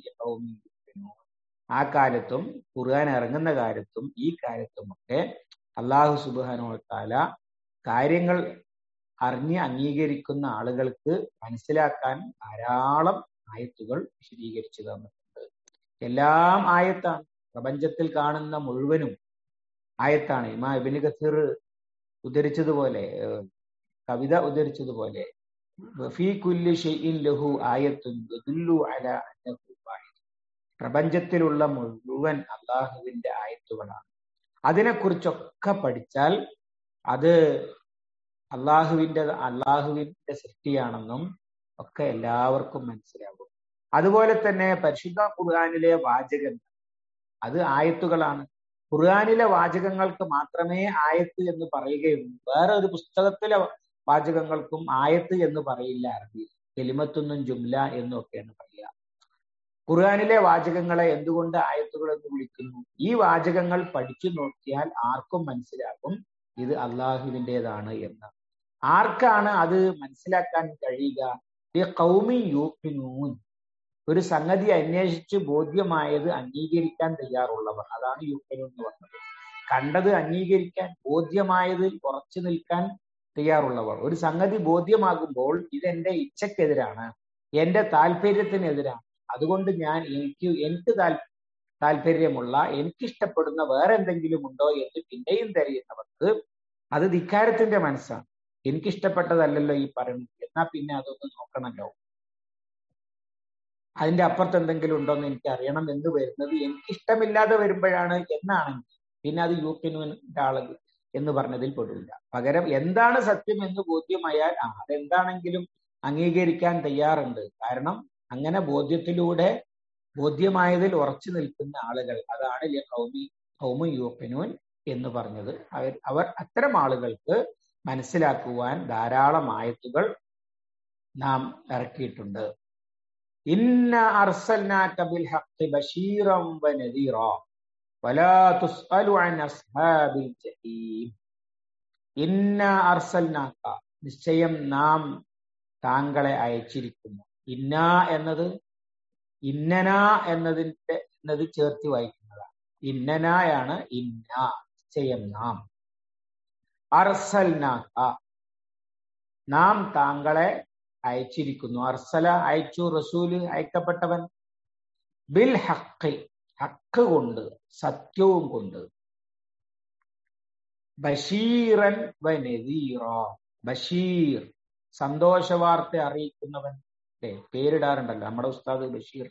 ആ കാലത്തും ഖുർആൻ ഇറങ്ങുന്ന കാലത്തും ഈ കാലത്തുമൊക്കെ അള്ളാഹു സുബാനോ താല കാര്യങ്ങൾ അറിഞ്ഞ് അംഗീകരിക്കുന്ന ആളുകൾക്ക് മനസ്സിലാക്കാൻ ധാരാളം ആയത്തുകൾ വിശദീകരിച്ചു തന്നിട്ടുണ്ട് എല്ലാം ആയത്താണ് പ്രപഞ്ചത്തിൽ കാണുന്ന മുഴുവനും ആയത്താണ് ഇമാ ഇബിന് കസീർ ഉദ്ധരിച്ചതുപോലെ കവിത ഉദ്ധരിച്ചതുപോലെ ഫീ കുല്ലി ഷെയ്ഇൻ ലഹു ആയത്തുൻ യദുല്ലു അലാ അന്നഹു വാഹിദ് പ്രപഞ്ചത്തിലുള്ള മുഴുവൻ അള്ളാഹുവിന്റെ ആയത്തുകളാണ് അതിനെക്കുറിച്ചൊക്കെ പഠിച്ചാൽ അത് അള്ളാഹുവിന്റെ അള്ളാഹുവിന്റെ സൃഷ്ടിയാണെന്നും ഒക്കെ എല്ലാവർക്കും മനസ്സിലാകും അതുപോലെ തന്നെ പരിശുദ്ധ ഖുർആാനിലെ വാചകങ്ങൾ അത് ആയത്തുകളാണ് ഖുർആാനിലെ വാചകങ്ങൾക്ക് മാത്രമേ ആയത്ത് എന്ന് പറയുകയുള്ളൂ വേറെ ഒരു പുസ്തകത്തിലെ വാചകങ്ങൾക്കും ആയത്ത് എന്ന് പറയില്ല അറബിയിൽ കെലിമത്തൊന്നും ജുംല എന്നൊക്കെയാണ് പറയുക ഖുർആാനിലെ വാചകങ്ങളെ എന്തുകൊണ്ട് ആയത്തുകൾ എന്ന് വിളിക്കുന്നു ഈ വാചകങ്ങൾ പഠിച്ചു നോക്കിയാൽ ആർക്കും മനസ്സിലാകും ഇത് അള്ളാഹുവിൻ്റെതാണ് എന്ന് ആർക്കാണ് അത് മനസ്സിലാക്കാൻ കഴിയുക കൗമി യൂക്കിനൂൻ ഒരു സംഗതി അന്വേഷിച്ച് ബോധ്യമായത് അംഗീകരിക്കാൻ തയ്യാറുള്ളവർ അതാണ് യൂക്കനു എന്ന് പറഞ്ഞത് കണ്ടത് അംഗീകരിക്കാൻ ബോധ്യമായതിൽ ഉറച്ചു നിൽക്കാൻ തയ്യാറുള്ളവർ ഒരു സംഗതി ബോധ്യമാകുമ്പോൾ ഇതെന്റെ ഇച്ഛക്കെതിരാണ് എന്റെ താല്പര്യത്തിനെതിരാണ് അതുകൊണ്ട് ഞാൻ എനിക്ക് എനിക്ക് താല്പര്യമുള്ള എനിക്കിഷ്ടപ്പെടുന്ന വേറെ എന്തെങ്കിലും ഉണ്ടോ എന്ന് പിന്നെയും തിരയുന്നവർക്ക് അത് ധിക്കാരത്തിന്റെ മനസ്സാണ് എനിക്കിഷ്ടപ്പെട്ടതല്ലല്ലോ ഈ പറയുന്നത് എന്നാ പിന്നെ അതൊന്ന് നോക്കണമല്ലോ അതിന്റെ അപ്പുറത്ത് എന്തെങ്കിലും ഉണ്ടോ എന്ന് എനിക്ക് അറിയണം എന്ന് വരുന്നത് എനിക്കിഷ്ടമില്ലാതെ വരുമ്പോഴാണ് എന്നാണെങ്കിൽ പിന്നെ അത് യൂക്കിനുവിന്റെ ആളുകൾ എന്ന് പറഞ്ഞതിൽ പെടില്ല പകരം എന്താണ് സത്യം എന്ന് ബോധ്യമായാൽ ആ അതെന്താണെങ്കിലും അംഗീകരിക്കാൻ തയ്യാറുണ്ട് കാരണം അങ്ങനെ ബോധ്യത്തിലൂടെ ബോധ്യമായതിൽ ഉറച്ചു നിൽക്കുന്ന ആളുകൾ അതാണ് കൗമി കൗമു യൂപ്പനൂൻ എന്ന് പറഞ്ഞത് അവർ അവർ അത്തരം ആളുകൾക്ക് മനസ്സിലാക്കുവാൻ ധാരാളം ആയത്തുകൾ നാം ഇറക്കിയിട്ടുണ്ട് ഇന്ന അർസൽനാക ബിൽ ഹഖ് ബശീറൻ വനദീറ വലാ തുസ്അലു അൻ അസ്ഹാബിൽ ജഹീം ഇന്ന അർസൽനാക നിശ്ചയം നാം താങ്കളെ അയച്ചിരിക്കുന്നു ഇന്ന എന്നത് ഇന്നന എന്നതിന്റെ എന്നത് ചേർത്ത് വായിക്കുന്നതാണ് ഇന്നനായാണ് ഇന്ന നിശ്ചയം നാം അർസൽനാക നാം താങ്കളെ അയച്ചിരിക്കുന്നു അർസല അയച്ചു റസൂല് അയക്കപ്പെട്ടവൻ ബിൽ ഹക്ക് ഹക്ക് കൊണ്ട് സത്യവും കൊണ്ട് ബഷീറൻ വനദീറ ബഷീർ സന്തോഷ വാർത്ത അറിയിക്കുന്നവൻ അല്ലെ പേരിടാറുണ്ടല്ലോ നമ്മുടെ ഉസ്താദ് ബഷീർ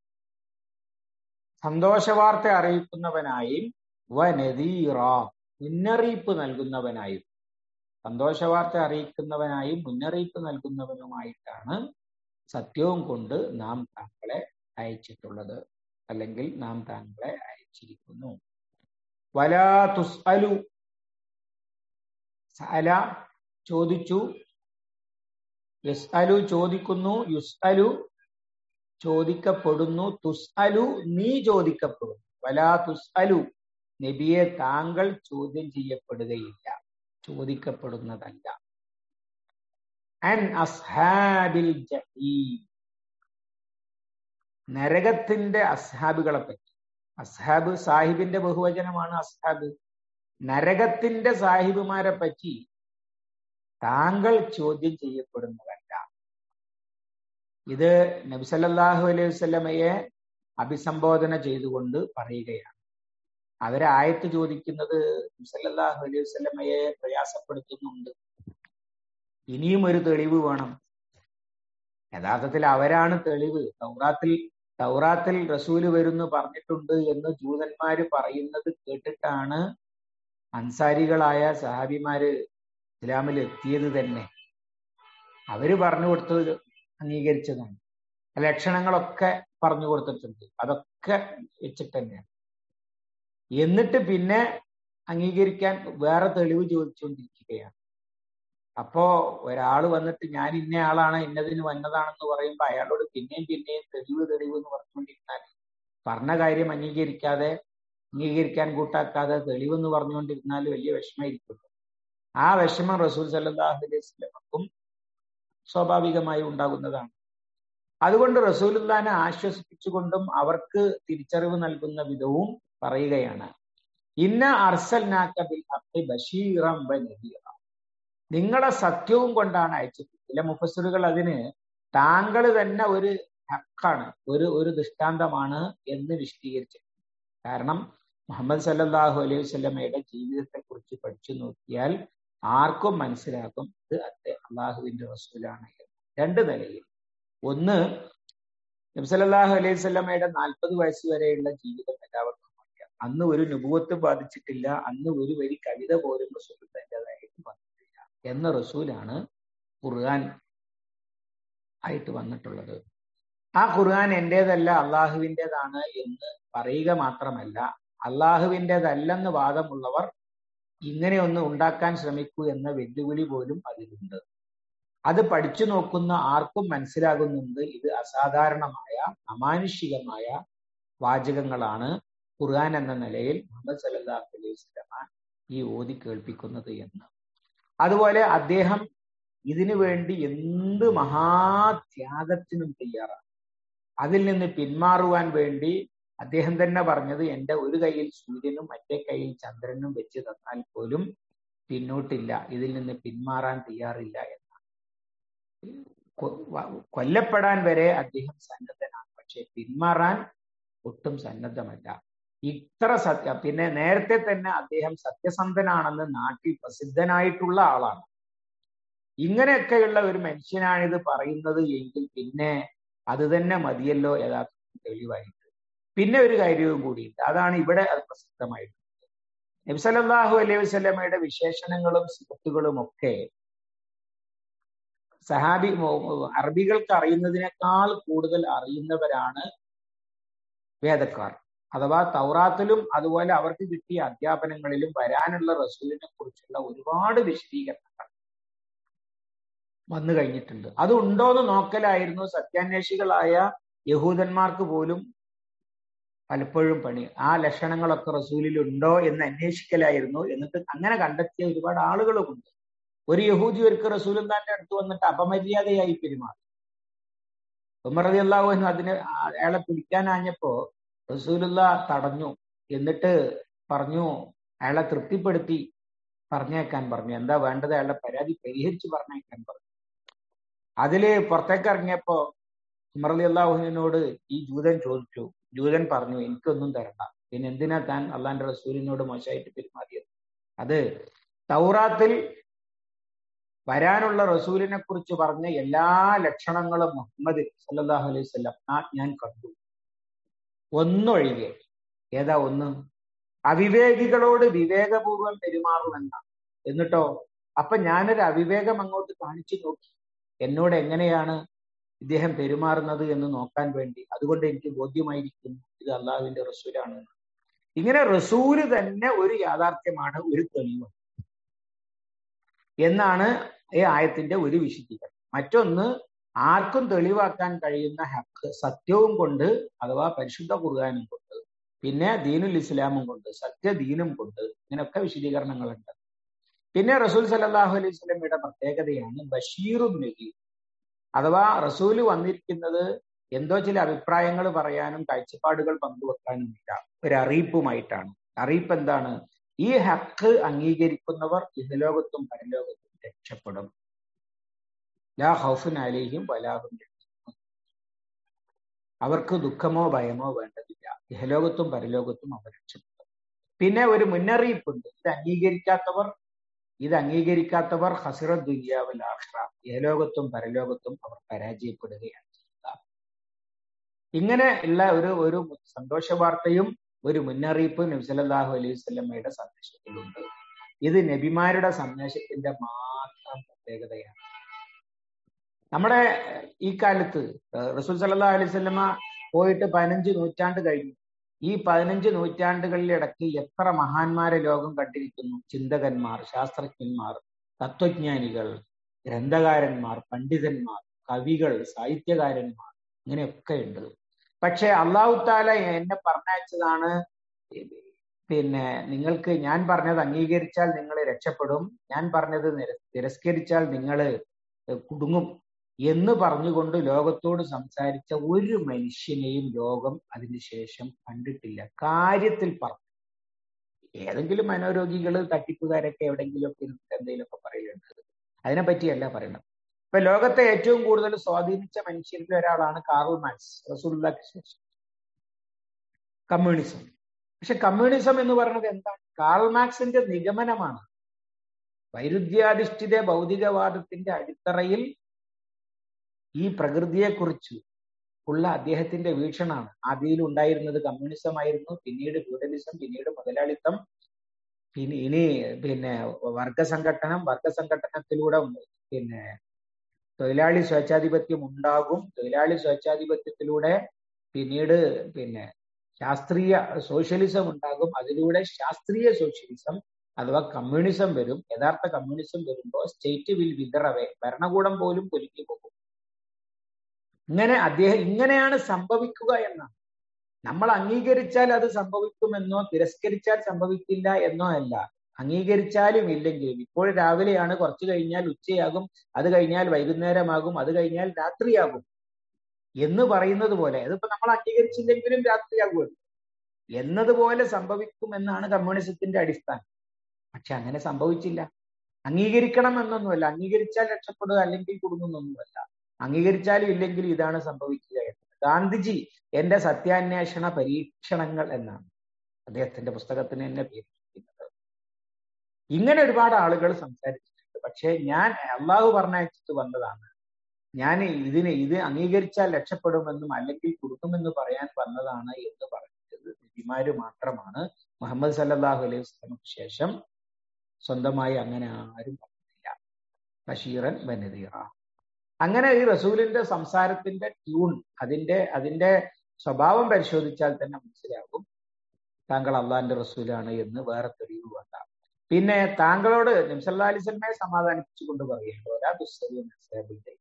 സന്തോഷ വാർത്ത അറിയിക്കുന്നവനായും വനദീറ മുന്നറിയിപ്പ് നൽകുന്നവനായും സന്തോഷ വാർത്ത അറിയിക്കുന്നവനായും മുന്നറിയിപ്പ് നൽകുന്നവനുമായിട്ടാണ് സത്യവും കൊണ്ട് നാം താങ്കളെ അയച്ചിട്ടുള്ളത് അല്ലെങ്കിൽ നാം താങ്കളെ അയച്ചിരിക്കുന്നു വലാ തുസ്അലു സഅല ചോദിച്ചു യസ്അലു ചോദിക്കുന്നു യുസ്അലു ചോദിക്കപ്പെടുന്നു തുസ്അലു നീ ചോദിക്കപ്പെടുന്നു വലാ തുസ്അലു നബിയെ താങ്കൾ ചോദ്യം ചെയ്യപ്പെടുകയില്ല ചോദിക്കപ്പെടുന്നതല്ല അൻ അസ്ഹാബിൽ ജഹീം നരകത്തിന്റെ അസ്ഹാബുകളെ പറ്റി അസ്ഹാബ് സാഹിബിന്റെ ബഹുവചനമാണ് അസ്ഹാബ് നരകത്തിന്റെ സാഹിബുമാരെ പറ്റി താങ്കൾ ചോദ്യം ചെയ്യപ്പെടുന്നതല്ല ഇത് നബിസല്ലാഹു അലൈഹി വസ്ലമയെ അഭിസംബോധന ചെയ്തുകൊണ്ട് പറയുകയാണ് അവരെ ആയത്ത് ചോദിക്കുന്നത് നബിസല്ലാഹു അലൈഹി വസ്ലമയെ പ്രയാസപ്പെടുത്തുന്നുണ്ട് ഇനിയും ഒരു തെളിവ് വേണം യഥാർത്ഥത്തിൽ അവരാണ് തെളിവ് തൗറാത്തിൽ തൗറാത്തിൽ റസൂല് വരുന്നു പറഞ്ഞിട്ടുണ്ട് എന്ന് ജൂതന്മാര് പറയുന്നത് കേട്ടിട്ടാണ് അൻസാരികളായ സഹാബിമാര് ഇസ്ലാമിൽ എത്തിയത് തന്നെ അവര് പറഞ്ഞു കൊടുത്തത് അംഗീകരിച്ചതാണ് ലക്ഷണങ്ങളൊക്കെ പറഞ്ഞു കൊടുത്തിട്ടുണ്ട് അതൊക്കെ വെച്ചിട്ട് തന്നെയാണ് എന്നിട്ട് പിന്നെ അംഗീകരിക്കാൻ വേറെ തെളിവ് ചോദിച്ചുകൊണ്ടിരിക്കുകയാണ് അപ്പോ ഒരാൾ വന്നിട്ട് ഞാൻ ഇന്ന ആളാണ് ഇന്നതിന് വന്നതാണെന്ന് പറയുമ്പോൾ അയാളോട് പിന്നെയും പിന്നെയും തെളിവ് തെളിവ് എന്ന് പറഞ്ഞുകൊണ്ടിരുന്നാൽ പറഞ്ഞ കാര്യം അംഗീകരിക്കാതെ അംഗീകരിക്കാൻ കൂട്ടാക്കാതെ തെളിവെന്ന് പറഞ്ഞുകൊണ്ടിരുന്നാൽ വലിയ വിഷമമായിരിക്കും ആ വിഷമം റസൂൽ സല്ലാഹു അലൈഹി സ്വലമക്കും സ്വാഭാവികമായി ഉണ്ടാകുന്നതാണ് അതുകൊണ്ട് റസൂലുല്ലാനെ ആശ്വസിപ്പിച്ചുകൊണ്ടും അവർക്ക് തിരിച്ചറിവ് നൽകുന്ന വിധവും പറയുകയാണ് ഇന്ന അർസൽനാക്ക ബിൽ ഹഖ് ബഷീറം വ നദീറ നിങ്ങളെ സത്യവും കൊണ്ടാണ് അയച്ചത് ചില മുഫസറുകൾ അതിന് താങ്കൾ തന്നെ ഒരു ഹക്കാണ് ഒരു ഒരു ദൃഷ്ടാന്തമാണ് എന്ന് വിശദീകരിച്ചിട്ടുണ്ട് കാരണം മുഹമ്മദ് സല്ലാഹു അലൈഹി വസ്ലമയുടെ ജീവിതത്തെ കുറിച്ച് പഠിച്ചു നോക്കിയാൽ ആർക്കും മനസ്സിലാക്കും ഇത് അദ്ദേഹം അള്ളാഹുവിന്റെ റസൂലാണ് എന്ന് രണ്ട് നിലയിൽ ഒന്ന് നബ്സല്ലാഹു അലൈഹി സ്വലമയുടെ നാൽപ്പത് വയസ്സ് വരെയുള്ള ജീവിതം എല്ലാവർക്കും അറിയാം അന്ന് ഒരു നുപുവത്ത് ബാധിച്ചിട്ടില്ല അന്ന് ഒരു വരി കവിത പോലും റസൂൽ തന്റേതായിട്ട് വന്നിട്ടില്ല എന്ന റസൂലാണ് ഖുർആൻ ആയിട്ട് വന്നിട്ടുള്ളത് ആ ഖുർആൻ എന്റേതല്ല അള്ളാഹുവിൻ്റെതാണ് എന്ന് പറയുക മാത്രമല്ല അള്ളാഹുവിൻ്റെതല്ലെന്ന് വാദമുള്ളവർ ഇങ്ങനെയൊന്ന് ഉണ്ടാക്കാൻ ശ്രമിക്കൂ എന്ന വെല്ലുവിളി പോലും അതിലുണ്ട് അത് പഠിച്ചു നോക്കുന്ന ആർക്കും മനസ്സിലാകുന്നുണ്ട് ഇത് അസാധാരണമായ അമാനുഷികമായ വാചകങ്ങളാണ് ഖുർആൻ എന്ന നിലയിൽ മുഹമ്മദ് സല്ലാഹു അലൈഹി സ്വലമ ഈ ഓതി കേൾപ്പിക്കുന്നത് എന്ന് അതുപോലെ അദ്ദേഹം ഇതിനു വേണ്ടി എന്ത് മഹാത്യാഗത്തിനും തയ്യാറാണ് അതിൽ നിന്ന് പിന്മാറുവാൻ വേണ്ടി അദ്ദേഹം തന്നെ പറഞ്ഞത് എൻ്റെ ഒരു കയ്യിൽ സൂര്യനും മറ്റേ കയ്യിൽ ചന്ദ്രനും വെച്ച് തന്നാൽ പോലും പിന്നോട്ടില്ല ഇതിൽ നിന്ന് പിന്മാറാൻ തയ്യാറില്ല എന്നാണ് കൊല്ലപ്പെടാൻ വരെ അദ്ദേഹം സന്നദ്ധനാണ് പക്ഷെ പിന്മാറാൻ ഒട്ടും സന്നദ്ധമല്ല ഇത്ര സത്യ പിന്നെ നേരത്തെ തന്നെ അദ്ദേഹം സത്യസന്ധനാണെന്ന് നാട്ടിൽ പ്രസിദ്ധനായിട്ടുള്ള ആളാണ് ഇങ്ങനെയൊക്കെയുള്ള ഒരു മനുഷ്യനാണിത് പറയുന്നത് എങ്കിൽ പിന്നെ അത് തന്നെ മതിയല്ലോ യഥാർത്ഥത്തിൽ തെളിവായിട്ട് പിന്നെ ഒരു കാര്യവും കൂടിയുണ്ട് അതാണ് ഇവിടെ അത് പ്രസിദ്ധമായിട്ടുള്ളത് നബ്സലല്ലാഹു അലൈഹി വസ്ലമയുടെ വിശേഷണങ്ങളും സിഫത്തുകളും ഒക്കെ സഹാബി അറബികൾക്ക് അറിയുന്നതിനേക്കാൾ കൂടുതൽ അറിയുന്നവരാണ് വേദക്കാർ അഥവാ തൗറാത്തിലും അതുപോലെ അവർക്ക് കിട്ടിയ അധ്യാപനങ്ങളിലും വരാനുള്ള റസൂലിനെ കുറിച്ചുള്ള ഒരുപാട് വിശദീകരണങ്ങൾ വന്നു കഴിഞ്ഞിട്ടുണ്ട് അത് ഉണ്ടോന്ന് നോക്കലായിരുന്നു സത്യാന്വേഷികളായ യഹൂദന്മാർക്ക് പോലും പലപ്പോഴും പണി ആ ലക്ഷണങ്ങളൊക്കെ റസൂലിൽ ഉണ്ടോ എന്ന് അന്വേഷിക്കലായിരുന്നു എന്നിട്ട് അങ്ങനെ കണ്ടെത്തിയ ഒരുപാട് ആളുകളുമുണ്ട് ഒരു യഹൂദി ഒരിക്കൽ റസൂലുല്ലാന്റെ അടുത്ത് വന്നിട്ട് അപമര്യാദയായി പെരുമാറി ഉമർ റതി അള്ളാഹു അതിന് അയാളെ പിടിക്കാനാഞ്ഞപ്പോ റസൂലുള്ള തടഞ്ഞു എന്നിട്ട് പറഞ്ഞു അയാളെ തൃപ്തിപ്പെടുത്തി പറഞ്ഞേക്കാൻ പറഞ്ഞു എന്താ വേണ്ടത് അയാളുടെ പരാതി പരിഹരിച്ച് പറഞ്ഞേക്കാൻ പറഞ്ഞു അതില് പുറത്തേക്ക് ഇറങ്ങിയപ്പോ ഉമർ അലി അള്ളാഹുവിനോട് ഈ ജൂതൻ ചോദിച്ചു ജൂതൻ പറഞ്ഞു എനിക്കൊന്നും തരണ്ട പിന്നെ എന്തിനാ താൻ അള്ളാന്റെ റസൂലിനോട് മോശമായിട്ട് പെരുമാറിയത് അത് തൗറാത്തിൽ വരാനുള്ള റസൂലിനെ കുറിച്ച് പറഞ്ഞ എല്ലാ ലക്ഷണങ്ങളും മുഹമ്മദ് സല്ലാഹു അലൈഹി സ്വല്ലം ആ ഞാൻ കണ്ടു ഒന്നൊഴികെ ഏതാ ഒന്ന് അവിവേകികളോട് വിവേകപൂർവം പെരുമാറുമെന്നാണ് എന്നിട്ടോ അപ്പൊ ഞാനൊരു അവിവേകം അങ്ങോട്ട് കാണിച്ചു നോക്കി എന്നോട് എങ്ങനെയാണ് ഇദ്ദേഹം പെരുമാറുന്നത് എന്ന് നോക്കാൻ വേണ്ടി അതുകൊണ്ട് എനിക്ക് ബോധ്യമായിരിക്കുന്നു ഇത് അള്ളാഹുവിന്റെ റസൂലാണ് ഇങ്ങനെ റസൂല് തന്നെ ഒരു യാഥാർത്ഥ്യമാണ് ഒരു തെളിവ് എന്നാണ് ഈ ആയത്തിന്റെ ഒരു വിശദീകരണം മറ്റൊന്ന് ആർക്കും തെളിവാക്കാൻ കഴിയുന്ന ഹക്ക് സത്യവും കൊണ്ട് അഥവാ പരിശുദ്ധ കുർബാനും കൊണ്ട് പിന്നെ ദീനുൽ ഇസ്ലാമും കൊണ്ട് സത്യദീനും കൊണ്ട് ഇങ്ങനെയൊക്കെ വിശദീകരണങ്ങളുണ്ട് പിന്നെ റസൂൽ സലാഹു അലൈഹി സ്വലമയുടെ പ്രത്യേകതയാണ് ബഷീറും നബി അഥവാ റസൂല് വന്നിരിക്കുന്നത് എന്തോ ചില അഭിപ്രായങ്ങൾ പറയാനും കാഴ്ചപ്പാടുകൾ പങ്കുവെക്കാനും ഇല്ല ഒരു അറിയിപ്പുമായിട്ടാണ് അറിയിപ്പ് എന്താണ് ഈ ഹക്ക് അംഗീകരിക്കുന്നവർ ഇഹലോകത്തും പരലോകത്തും രക്ഷപ്പെടും ലാ ഹൗഫുൻ അലേഹിം വലാഹും അവർക്ക് ദുഃഖമോ ഭയമോ വേണ്ടതില്ല ഇഹലോകത്തും പരലോകത്തും അവർ രക്ഷപ്പെടും പിന്നെ ഒരു മുന്നറിയിപ്പുണ്ട് ഇത് അംഗീകരിക്കാത്തവർ ഇത് അംഗീകരിക്കാത്തവർ ഹസിറ ദുര്യാവൽ ആഷ്റ ഇഹലോകത്തും പരലോകത്തും അവർ പരാജയപ്പെടുകയാണ് ചെയ്യുക ഇങ്ങനെ ഉള്ള ഒരു ഒരു സന്തോഷ വാർത്തയും ഒരു മുന്നറിയിപ്പ് നബ്സലാഹു അലൈഹി സ്വലമ്മയുടെ സന്ദേശത്തിലുണ്ട് ഇത് നബിമാരുടെ സന്ദേശത്തിന്റെ മാത്രം പ്രത്യേകതയാണ് നമ്മുടെ ഈ കാലത്ത് റസൂൽ സല്ലാ അലൈഹി സ്വലമ പോയിട്ട് പതിനഞ്ച് നൂറ്റാണ്ട് കഴിഞ്ഞു ഈ പതിനഞ്ച് നൂറ്റാണ്ടുകളിലിടയ്ക്ക് എത്ര മഹാന്മാരെ ലോകം കണ്ടിരിക്കുന്നു ചിന്തകന്മാർ ശാസ്ത്രജ്ഞന്മാർ തത്വജ്ഞാനികൾ ഗ്രന്ഥകാരന്മാർ പണ്ഡിതന്മാർ കവികൾ സാഹിത്യകാരന്മാർ ഇങ്ങനെയൊക്കെ ഉണ്ട് പക്ഷെ അള്ളാഹു താല എന്നെ പറഞ്ഞയച്ചതാണ് പിന്നെ നിങ്ങൾക്ക് ഞാൻ പറഞ്ഞത് അംഗീകരിച്ചാൽ നിങ്ങൾ രക്ഷപ്പെടും ഞാൻ പറഞ്ഞത് തിരസ്കരിച്ചാൽ നിങ്ങൾ കുടുങ്ങും എന്ന് പറഞ്ഞുകൊണ്ട് ലോകത്തോട് സംസാരിച്ച ഒരു മനുഷ്യനെയും ലോകം അതിനുശേഷം കണ്ടിട്ടില്ല കാര്യത്തിൽ പറഞ്ഞു ഏതെങ്കിലും മനോരോഗികൾ തട്ടിപ്പുകാരൊക്കെ എവിടെയെങ്കിലുമൊക്കെ എന്തെങ്കിലുമൊക്കെ പറയുന്നുണ്ട് അതിനെ പറ്റിയല്ല പറയണത് ഇപ്പൊ ലോകത്തെ ഏറ്റവും കൂടുതൽ സ്വാധീനിച്ച മനുഷ്യരിൽ ഒരാളാണ് കാർൾ മാക്സ് റസൂലുള്ളാഹിക്ക് ശേഷം കമ്മ്യൂണിസം പക്ഷെ കമ്മ്യൂണിസം എന്ന് പറയുന്നത് എന്താണ് കാർൾ മാക്സിന്റെ നിഗമനമാണ് വൈരുദ്ധ്യാധിഷ്ഠിത ഭൗതികവാദത്തിന്റെ അടിത്തറയിൽ ഈ പ്രകൃതിയെക്കുറിച്ച് ഉള്ള അദ്ദേഹത്തിന്റെ വീക്ഷണമാണ് ആദ്യയിൽ ഉണ്ടായിരുന്നത് കമ്മ്യൂണിസം ആയിരുന്നു പിന്നീട് ഫ്യൂഡലിസം പിന്നീട് മുതലാളിത്തം പിന്നെ ഇനി പിന്നെ വർഗസംഘടനം വർഗസംഘടനത്തിലൂടെ പിന്നെ തൊഴിലാളി സ്വേച്ഛാധിപത്യം ഉണ്ടാകും തൊഴിലാളി സ്വേച്ഛാധിപത്യത്തിലൂടെ പിന്നീട് പിന്നെ ശാസ്ത്രീയ സോഷ്യലിസം ഉണ്ടാകും അതിലൂടെ ശാസ്ത്രീയ സോഷ്യലിസം അഥവാ കമ്മ്യൂണിസം വരും യഥാർത്ഥ കമ്മ്യൂണിസം വരുമ്പോൾ സ്റ്റേറ്റ് വിൽ വിതറവേ ഭരണകൂടം പോലും പൊലുക്കി പോകും ഇങ്ങനെ അദ്ദേഹം ഇങ്ങനെയാണ് സംഭവിക്കുക എന്നാണ് നമ്മൾ അംഗീകരിച്ചാൽ അത് സംഭവിക്കുമെന്നോ തിരസ്കരിച്ചാൽ സംഭവിക്കില്ല എന്നോ അല്ല അംഗീകരിച്ചാലും ഇല്ലെങ്കിലും ഇപ്പോൾ രാവിലെയാണ് കുറച്ചു കഴിഞ്ഞാൽ ഉച്ചയാകും അത് കഴിഞ്ഞാൽ വൈകുന്നേരമാകും അത് കഴിഞ്ഞാൽ രാത്രിയാകും എന്ന് പറയുന്നത് പോലെ അതിപ്പോ നമ്മൾ അംഗീകരിച്ചില്ലെങ്കിലും രാത്രിയാകുമല്ലോ എന്നതുപോലെ സംഭവിക്കുമെന്നാണ് കമ്മ്യൂണിസത്തിന്റെ അടിസ്ഥാനം പക്ഷെ അങ്ങനെ സംഭവിച്ചില്ല അംഗീകരിക്കണം എന്നൊന്നുമല്ല അംഗീകരിച്ചാൽ രക്ഷപ്പെടുക അല്ലെങ്കിൽ കുടുങ്ങുന്നൊന്നുമല്ല അംഗീകരിച്ചാലും ഇല്ലെങ്കിലും ഇതാണ് സംഭവിക്കുക എന്ന് ഗാന്ധിജി എന്റെ സത്യാന്വേഷണ പരീക്ഷണങ്ങൾ എന്നാണ് അദ്ദേഹത്തിന്റെ പുസ്തകത്തിന് തന്നെ പേരിട്ടിരിക്കുന്നത് ഇങ്ങനെ ഒരുപാട് ആളുകൾ സംസാരിച്ചിട്ടുണ്ട് പക്ഷെ ഞാൻ അള്ളാഹു പറഞ്ഞയച്ചിട്ട് വന്നതാണ് ഞാൻ ഇതിന് ഇത് അംഗീകരിച്ചാൽ രക്ഷപ്പെടുമെന്നും അല്ലെങ്കിൽ കുടുക്കുമെന്ന് പറയാൻ വന്നതാണ് എന്ന് പറഞ്ഞത് നബിമാര് മാത്രമാണ് മുഹമ്മദ് സല്ലാഹു അലൈഹി വസ്ലമക്ക് ശേഷം സ്വന്തമായി അങ്ങനെ ആരും പറഞ്ഞില്ല ബഷീറൻ ബനദീറ അങ്ങനെ ഈ റസൂലിന്റെ സംസാരത്തിന്റെ ട്യൂൺ അതിന്റെ അതിന്റെ സ്വഭാവം പരിശോധിച്ചാൽ തന്നെ മനസ്സിലാകും താങ്കൾ അള്ളാഹിന്റെ റസൂലാണ് എന്ന് വേറെ തെളിവ് വേണ്ട പിന്നെ താങ്കളോട് നിംസല്ലാ അലിസ്ലമയെ സമാധാനിപ്പിച്ചുകൊണ്ട് പറയുന്നു ഒരാ പുസ്തകവും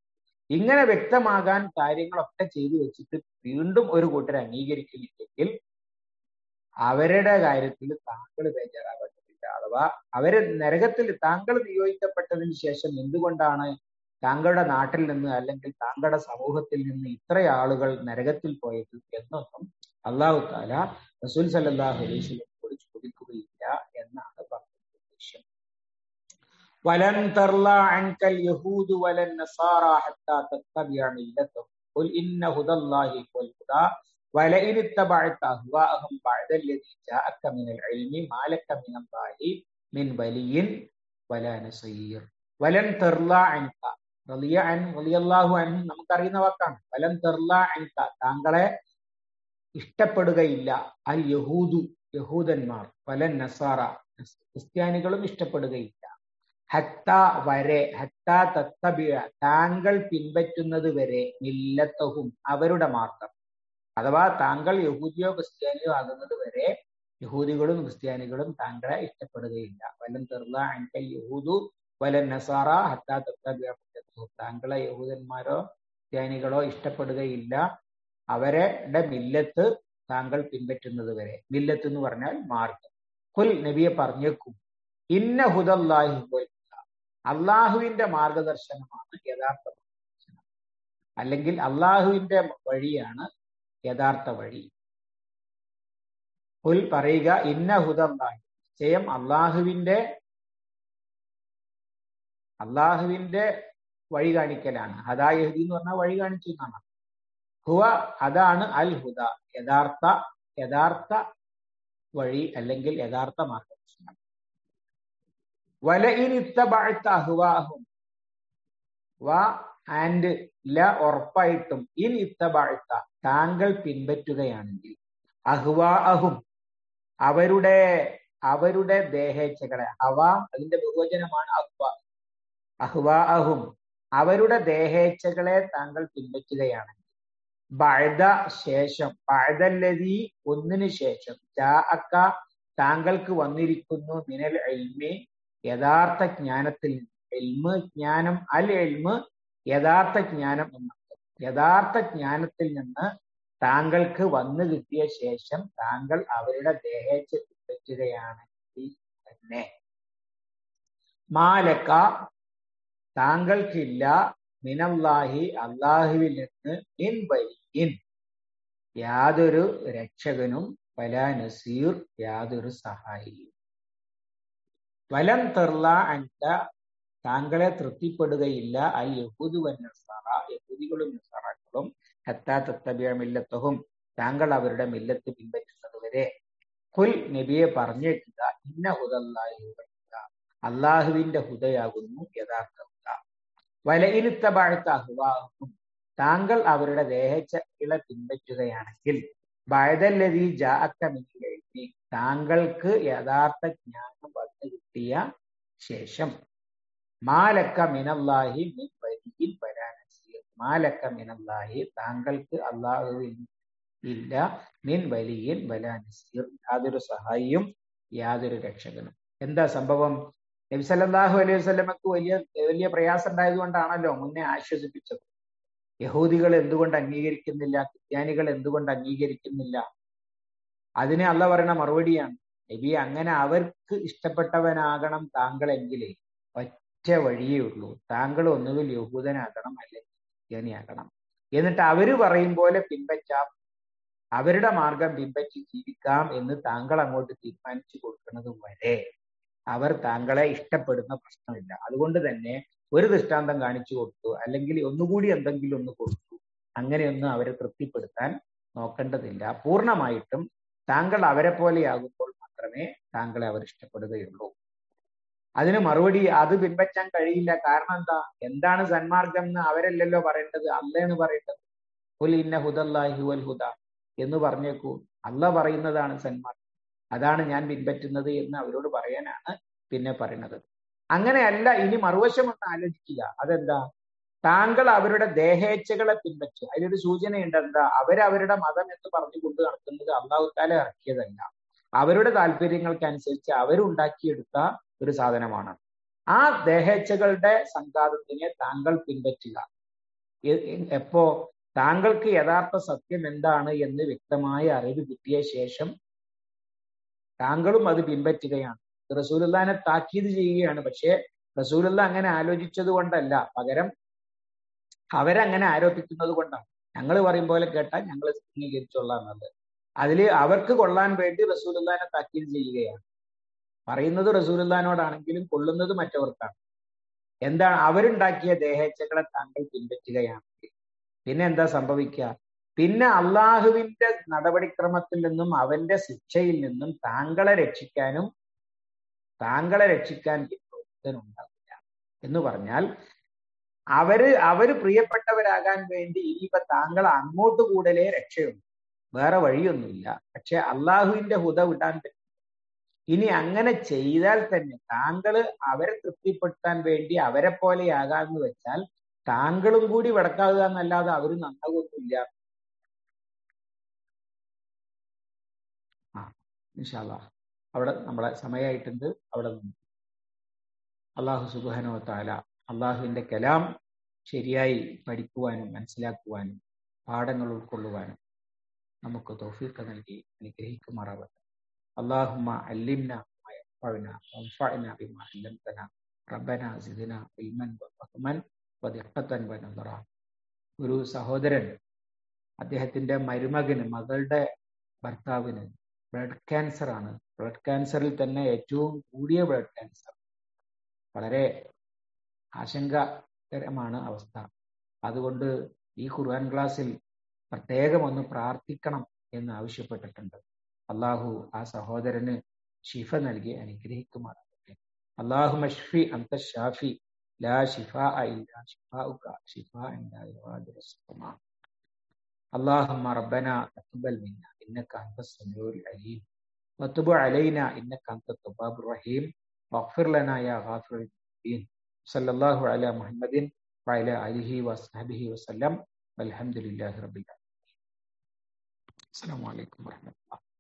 ഇങ്ങനെ വ്യക്തമാകാൻ കാര്യങ്ങളൊക്കെ ചെയ്തു വെച്ചിട്ട് വീണ്ടും ഒരു കൂട്ടർ അംഗീകരിക്കുന്നില്ലെങ്കിൽ അവരുടെ കാര്യത്തിൽ താങ്കൾ ബേജാറാവേണ്ടതില്ല അഥവാ അവര് നരകത്തിൽ താങ്കൾ നിയോഗിക്കപ്പെട്ടതിന് ശേഷം എന്തുകൊണ്ടാണ് താങ്കളുടെ നാട്ടിൽ നിന്ന് അല്ലെങ്കിൽ താങ്കളുടെ സമൂഹത്തിൽ നിന്ന് ഇത്ര ആളുകൾ നരകത്തിൽ പോയത് എന്നൊന്നും അള്ളാഹു താല റസൂൽ സല്ലാഹു അലൈഹിസ്വലമോട് ചോദിക്കുകയില്ല എന്നാണ് പറഞ്ഞത് ഉദ്ദേശം വലൻ തർല അൻകൽ യഹൂദു വലൻ നസാറ ഹത്താ തത്തബിഅ മില്ലതഹും ഖുൽ ഇന്ന ഹുദല്ലാഹി വൽ ഹുദാ ولئن اتبعت أهواءهم بعد الذي جاءك من العلم ما لك من الله من ولي ولا نصير ولن ترضى عنك റളിയ അൻ റളിയല്ലാഹു അൻഹു നമുക്കറിയുന്ന വാക്കാണ് വലം തെർല അൻക താങ്കളെ ഇഷ്ടപ്പെടുകയില്ല അൽ യഹൂദു യഹൂദന്മാർ വലൻ നസാറ ക്രിസ്ത്യാനികളും ഇഷ്ടപ്പെടുകയില്ല ഹത്ത വരെ ഹത്ത തത്തബിയ താങ്കൾ പിൻപറ്റുന്നത് വരെ മില്ലത്തഹും അവരുടെ മാർഗം അഥവാ താങ്കൾ യഹൂദിയോ ക്രിസ്ത്യാനിയോ ആകുന്നത് വരെ യഹൂദികളും ക്രിസ്ത്യാനികളും താങ്കളെ ഇഷ്ടപ്പെടുകയില്ല വലം തെർല അൻകൽ യഹൂദു വലൻ നസാറ ഹത്ത തത്തബിയ താങ്കളെ യഹൂദന്മാരോ ക്രിസ്ത്യാനികളോ ഇഷ്ടപ്പെടുകയില്ല അവരുടെ മില്ലത്ത് താങ്കൾ പിൻപറ്റുന്നത് വരെ മില്ലത്ത് എന്ന് പറഞ്ഞാൽ മാർഗം കുൽ നബിയെ പറഞ്ഞേക്കും ഇന്ന ഹുദല്ലാഹി അള്ളാഹുവിന്റെ മാർഗദർശനമാണ് യഥാർത്ഥ മാർഗദർശനം അല്ലെങ്കിൽ അള്ളാഹുവിന്റെ വഴിയാണ് യഥാർത്ഥ വഴി കുൽ പറയുക ഇന്ന ഹുദല്ലാഹി നിശ്ചയം അള്ളാഹുവിന്റെ അള്ളാഹുവിന്റെ വഴി കാണിക്കലാണ് ഹദായഹദി എന്ന് പറഞ്ഞാൽ വഴി കാണിച്ചു എന്നാണ് ഹുവ അതാണ് അൽ ഹുദ യഥാർത്ഥ യഥാർത്ഥ വഴി അല്ലെങ്കിൽ യഥാർത്ഥ മാർഗദർശനം വലഇനിത്തബഅത്ത അഹ്വാഹും വ ആൻഡ് ല ഉറപ്പായിട്ടും ഇൻ ഇത്തബഅത്ത താങ്കൾ പിൻപറ്റുകയാണെങ്കിൽ അഹ്വാഅഹും അവരുടെ അവരുടെ ദേഹേച്ഛകളെ ഹവ അതിന്റെ ബഹുവചനമാണ് അഹ്വ അഹ്വാഅഹും അവരുടെ ദേഹേച്ഛകളെ താങ്കൾ പിൻപറ്റുകയാണെങ്കിൽ ബഅദ ശേഷം ബഅദല്ലദി ഒന്നിനു ശേഷം ജാഅക്ക താങ്കൾക്ക് വന്നിരിക്കുന്നു മിനൽ ഇൽമി യഥാർത്ഥ ജ്ഞാനത്തിൽ എൽമ് ജ്ഞാനം അൽ എൽമ് യഥാർത്ഥ ജ്ഞാനം എന്നർത്ഥം യഥാർത്ഥ ജ്ഞാനത്തിൽ നിന്ന് താങ്കൾക്ക് വന്നു കിട്ടിയ ശേഷം താങ്കൾ അവരുടെ ദേഹേച്ഛ പിൻപറ്റുകയാണെങ്കിൽ തന്നെ മാലക്ക താങ്കൾക്കില്ല മിനല്ലാഹി അള്ളാഹുവിൽ നിന്ന് മിൻ വലിയിൻ യാതൊരു രക്ഷകനും വല നസീർ യാതൊരു സഹായിയും വലം തെർല അൻക താങ്കളെ തൃപ്തിപ്പെടുകയില്ല അൽ യഹൂദ് വന്നസാറ യഹൂദികളും നസാറാക്കളും ഹത്താ തത്തബിയ മില്ലത്തഹും താങ്കൾ അവരുടെ മില്ലത്ത് പിൻപറ്റുന്നത് വരെ കുൽ നബിയെ പറഞ്ഞേക്കുക ഇന്ന ഹുദല്ലാഹി അള്ളാഹുവിന്റെ ഹുദയാകുന്നു യഥാർത്ഥ ഹുദ വലയിലുത്തബാഴ്ത്ത അഹ്വാഹും താങ്കൾ അവരുടെ ദേഹച്ചകളെ പിൻപറ്റുകയാണെങ്കിൽ ബഴതല്ലതി ജാഅക്കമിനി താങ്കൾക്ക് യഥാർത്ഥ ജ്ഞാനം വന്നു കിട്ടിയ ശേഷം മാലക്ക മിനല്ലാഹി മിൻ വലിയിൽ വരാനസീർ മാലക്ക മിനല്ലാഹി താങ്കൾക്ക് അള്ളാഹുവിൽ ഇല്ല മിൻ വലിയൻ വലാനസീർ യാതൊരു സഹായിയും യാതൊരു രക്ഷകനും എന്താ സംഭവം നബി സല്ലല്ലാഹു അലൈഹി വസല്ലമക്ക് വലിയ വലിയ പ്രയാസം ഉണ്ടായതുകൊണ്ടാണല്ലോ മുന്നേ ആശ്വസിപ്പിച്ചത് യഹൂദികൾ എന്തുകൊണ്ട് അംഗീകരിക്കുന്നില്ല ക്രിസ്ത്യാനികൾ എന്തുകൊണ്ട് അംഗീകരിക്കുന്നില്ല അതിന് അല്ല പറയുന്ന മറുപടിയാണ് നബി അങ്ങനെ അവർക്ക് ഇഷ്ടപ്പെട്ടവനാകണം താങ്കളെങ്കിൽ ഒറ്റ വഴിയേ ഉള്ളൂ താങ്കൾ ഒന്നുകിൽ യഹൂദനാകണം അല്ലെങ്കിൽ ക്രിസ്ത്യാനിയാകണം എന്നിട്ട് അവര് പറയും പോലെ പിൻപറ്റാം അവരുടെ മാർഗം പിൻപറ്റി ജീവിക്കാം എന്ന് താങ്കൾ അങ്ങോട്ട് തീരുമാനിച്ചു കൊടുക്കുന്നത് വരെ അവർ താങ്കളെ ഇഷ്ടപ്പെടുന്ന പ്രശ്നമില്ല അതുകൊണ്ട് തന്നെ ഒരു ദൃഷ്ടാന്തം കാണിച്ചു കൊടുത്തു അല്ലെങ്കിൽ ഒന്നുകൂടി എന്തെങ്കിലും ഒന്ന് കൊടുത്തു അങ്ങനെയൊന്നും അവരെ തൃപ്തിപ്പെടുത്താൻ നോക്കേണ്ടതില്ല പൂർണ്ണമായിട്ടും താങ്കൾ അവരെ പോലെയാകുമ്പോൾ മാത്രമേ താങ്കളെ അവർ ഇഷ്ടപ്പെടുകയുള്ളൂ അതിന് മറുപടി അത് പിൻപറ്റാൻ കഴിയില്ല കാരണം എന്താ എന്താണ് സന്മാർഗം എന്ന് അവരല്ലല്ലോ പറയേണ്ടത് അല്ലേന്ന് പറയേണ്ടത് ഹുൽ ഇന്ന ഹുദല്ലാഹി വൽ ഹുദ എന്ന് പറഞ്ഞേക്കൂ അല്ല പറയുന്നതാണ് സന്മാർഗം അതാണ് ഞാൻ പിൻപറ്റുന്നത് എന്ന് അവരോട് പറയാനാണ് പിന്നെ പറയുന്നത് അങ്ങനെയല്ല ഇനി മറുവശം ഒന്ന് ആലോചിക്കുക അതെന്താ താങ്കൾ അവരുടെ ദേഹേച്ഛകളെ പിൻപറ്റുക അതിലൊരു സൂചനയുണ്ട് എന്താ അവരവരുടെ മതം എന്ന് പറഞ്ഞു കൊണ്ട് നടക്കുന്നത് അള്ളാഹുത്താല ഇറക്കിയതല്ല അവരുടെ താല്പര്യങ്ങൾക്കനുസരിച്ച് അവരുണ്ടാക്കിയെടുത്ത ഒരു സാധനമാണ് ആ ദേഹേച്ഛകളുടെ സംഘാതത്തിനെ താങ്കൾ പിൻപറ്റുക എപ്പോ താങ്കൾക്ക് യഥാർത്ഥ സത്യം എന്താണ് എന്ന് വ്യക്തമായ അറിവ് കിട്ടിയ ശേഷം താങ്കളും അത് പിൻപറ്റുകയാണ് റസൂലുല്ലാനെ താക്കീത് ചെയ്യുകയാണ് പക്ഷേ റസൂലുള്ള അങ്ങനെ ആലോചിച്ചത് കൊണ്ടല്ല പകരം അവരങ്ങനെ ആരോപിക്കുന്നത് കൊണ്ടാണ് ഞങ്ങൾ പറയും പോലെ കേട്ടാൽ ഞങ്ങൾ അംഗീകരിച്ചോളാം എന്നത് അതില് അവർക്ക് കൊള്ളാൻ വേണ്ടി റസൂലുല്ലാനെ താക്കീത് ചെയ്യുകയാണ് പറയുന്നത് റസൂലുല്ലാനോടാണെങ്കിലും കൊള്ളുന്നത് മറ്റവർക്കാണ് എന്താണ് അവരുണ്ടാക്കിയ ദേഹേച്ഛകളെ താങ്കൾ പിൻപറ്റുകയാണെങ്കിൽ പിന്നെ എന്താ സംഭവിക്കുക പിന്നെ അള്ളാഹുവിന്റെ നടപടിക്രമത്തിൽ നിന്നും അവന്റെ ശിക്ഷയിൽ നിന്നും താങ്കളെ രക്ഷിക്കാനും താങ്കളെ രക്ഷിക്കാൻ ഉണ്ടാവില്ല എന്ന് പറഞ്ഞാൽ അവര് അവര് പ്രിയപ്പെട്ടവരാകാൻ വേണ്ടി ഇനിയിപ്പൊ താങ്കൾ അങ്ങോട്ട് കൂടലേ രക്ഷയുള്ളൂ വേറെ വഴിയൊന്നുമില്ല പക്ഷെ അള്ളാഹുവിന്റെ ഹുദ വിടാൻ പറ്റും ഇനി അങ്ങനെ ചെയ്താൽ തന്നെ താങ്കൾ അവരെ തൃപ്തിപ്പെടുത്താൻ വേണ്ടി അവരെ പോലെയാകാന്ന് വെച്ചാൽ താങ്കളും കൂടി വിടക്കാവുക എന്നല്ലാതെ അവര് നന്നാകൊന്നുമില്ല ആ ഇൻഷാല്ല അവിടെ നമ്മളെ സമയമായിട്ടുണ്ട് അവിടെ നിന്ന് അള്ളാഹു സുബാനോ താല അള്ളാഹുവിന്റെ കലാം ശരിയായി പഠിക്കുവാനും മനസ്സിലാക്കുവാനും പാഠങ്ങൾ ഉൾക്കൊള്ളുവാനും നമുക്ക് തോഫീക്ക് നൽകി അനുഗ്രഹിക്കുമാറാവട്ടെ അള്ളാഹുമ്മ അല്ലിംന ينفعنا وانفعنا بما علمتنا ربنا زدنا علما وفهما ودقة ونظرا ഒരു സഹോദരൻ അദ്ദേഹത്തിന്റെ മരുമകന് മകളുടെ ഭർത്താവിന് ബ്ലഡ് ക്യാൻസർ ആണ് ബ്ലഡ് ക്യാൻസറിൽ തന്നെ ഏറ്റവും കൂടിയ ബ്ലഡ് ക്യാൻസർ വളരെ ആശങ്കകരമാണ് അവസ്ഥ അതുകൊണ്ട് ഈ ഖുർആൻ ക്ലാസ്സിൽ പ്രത്യേകം ഒന്ന് പ്രാർത്ഥിക്കണം എന്ന് ആവശ്യപ്പെട്ടിട്ടുണ്ട് അള്ളാഹു ആ സഹോദരന് ഷിഫ നൽകി അനുഗ്രഹിക്കുമാറാകട്ടെ അള്ളാഹു മഷ്ഫി അന്ത ഷാഫി ലാ ഷിഫാ ഇല്ലാ ഷിഫാഉക ഷിഫാ ഇല്ലാ اللهم ربنا تقبل منا انك انت السميع العليم وتب علينا انك انت التواب الرحيم واغفر لنا يا غافر الذنوب صلى الله على محمد وعلى اله وصحبه وسلم والحمد لله رب العالمين السلام عليكم ورحمه الله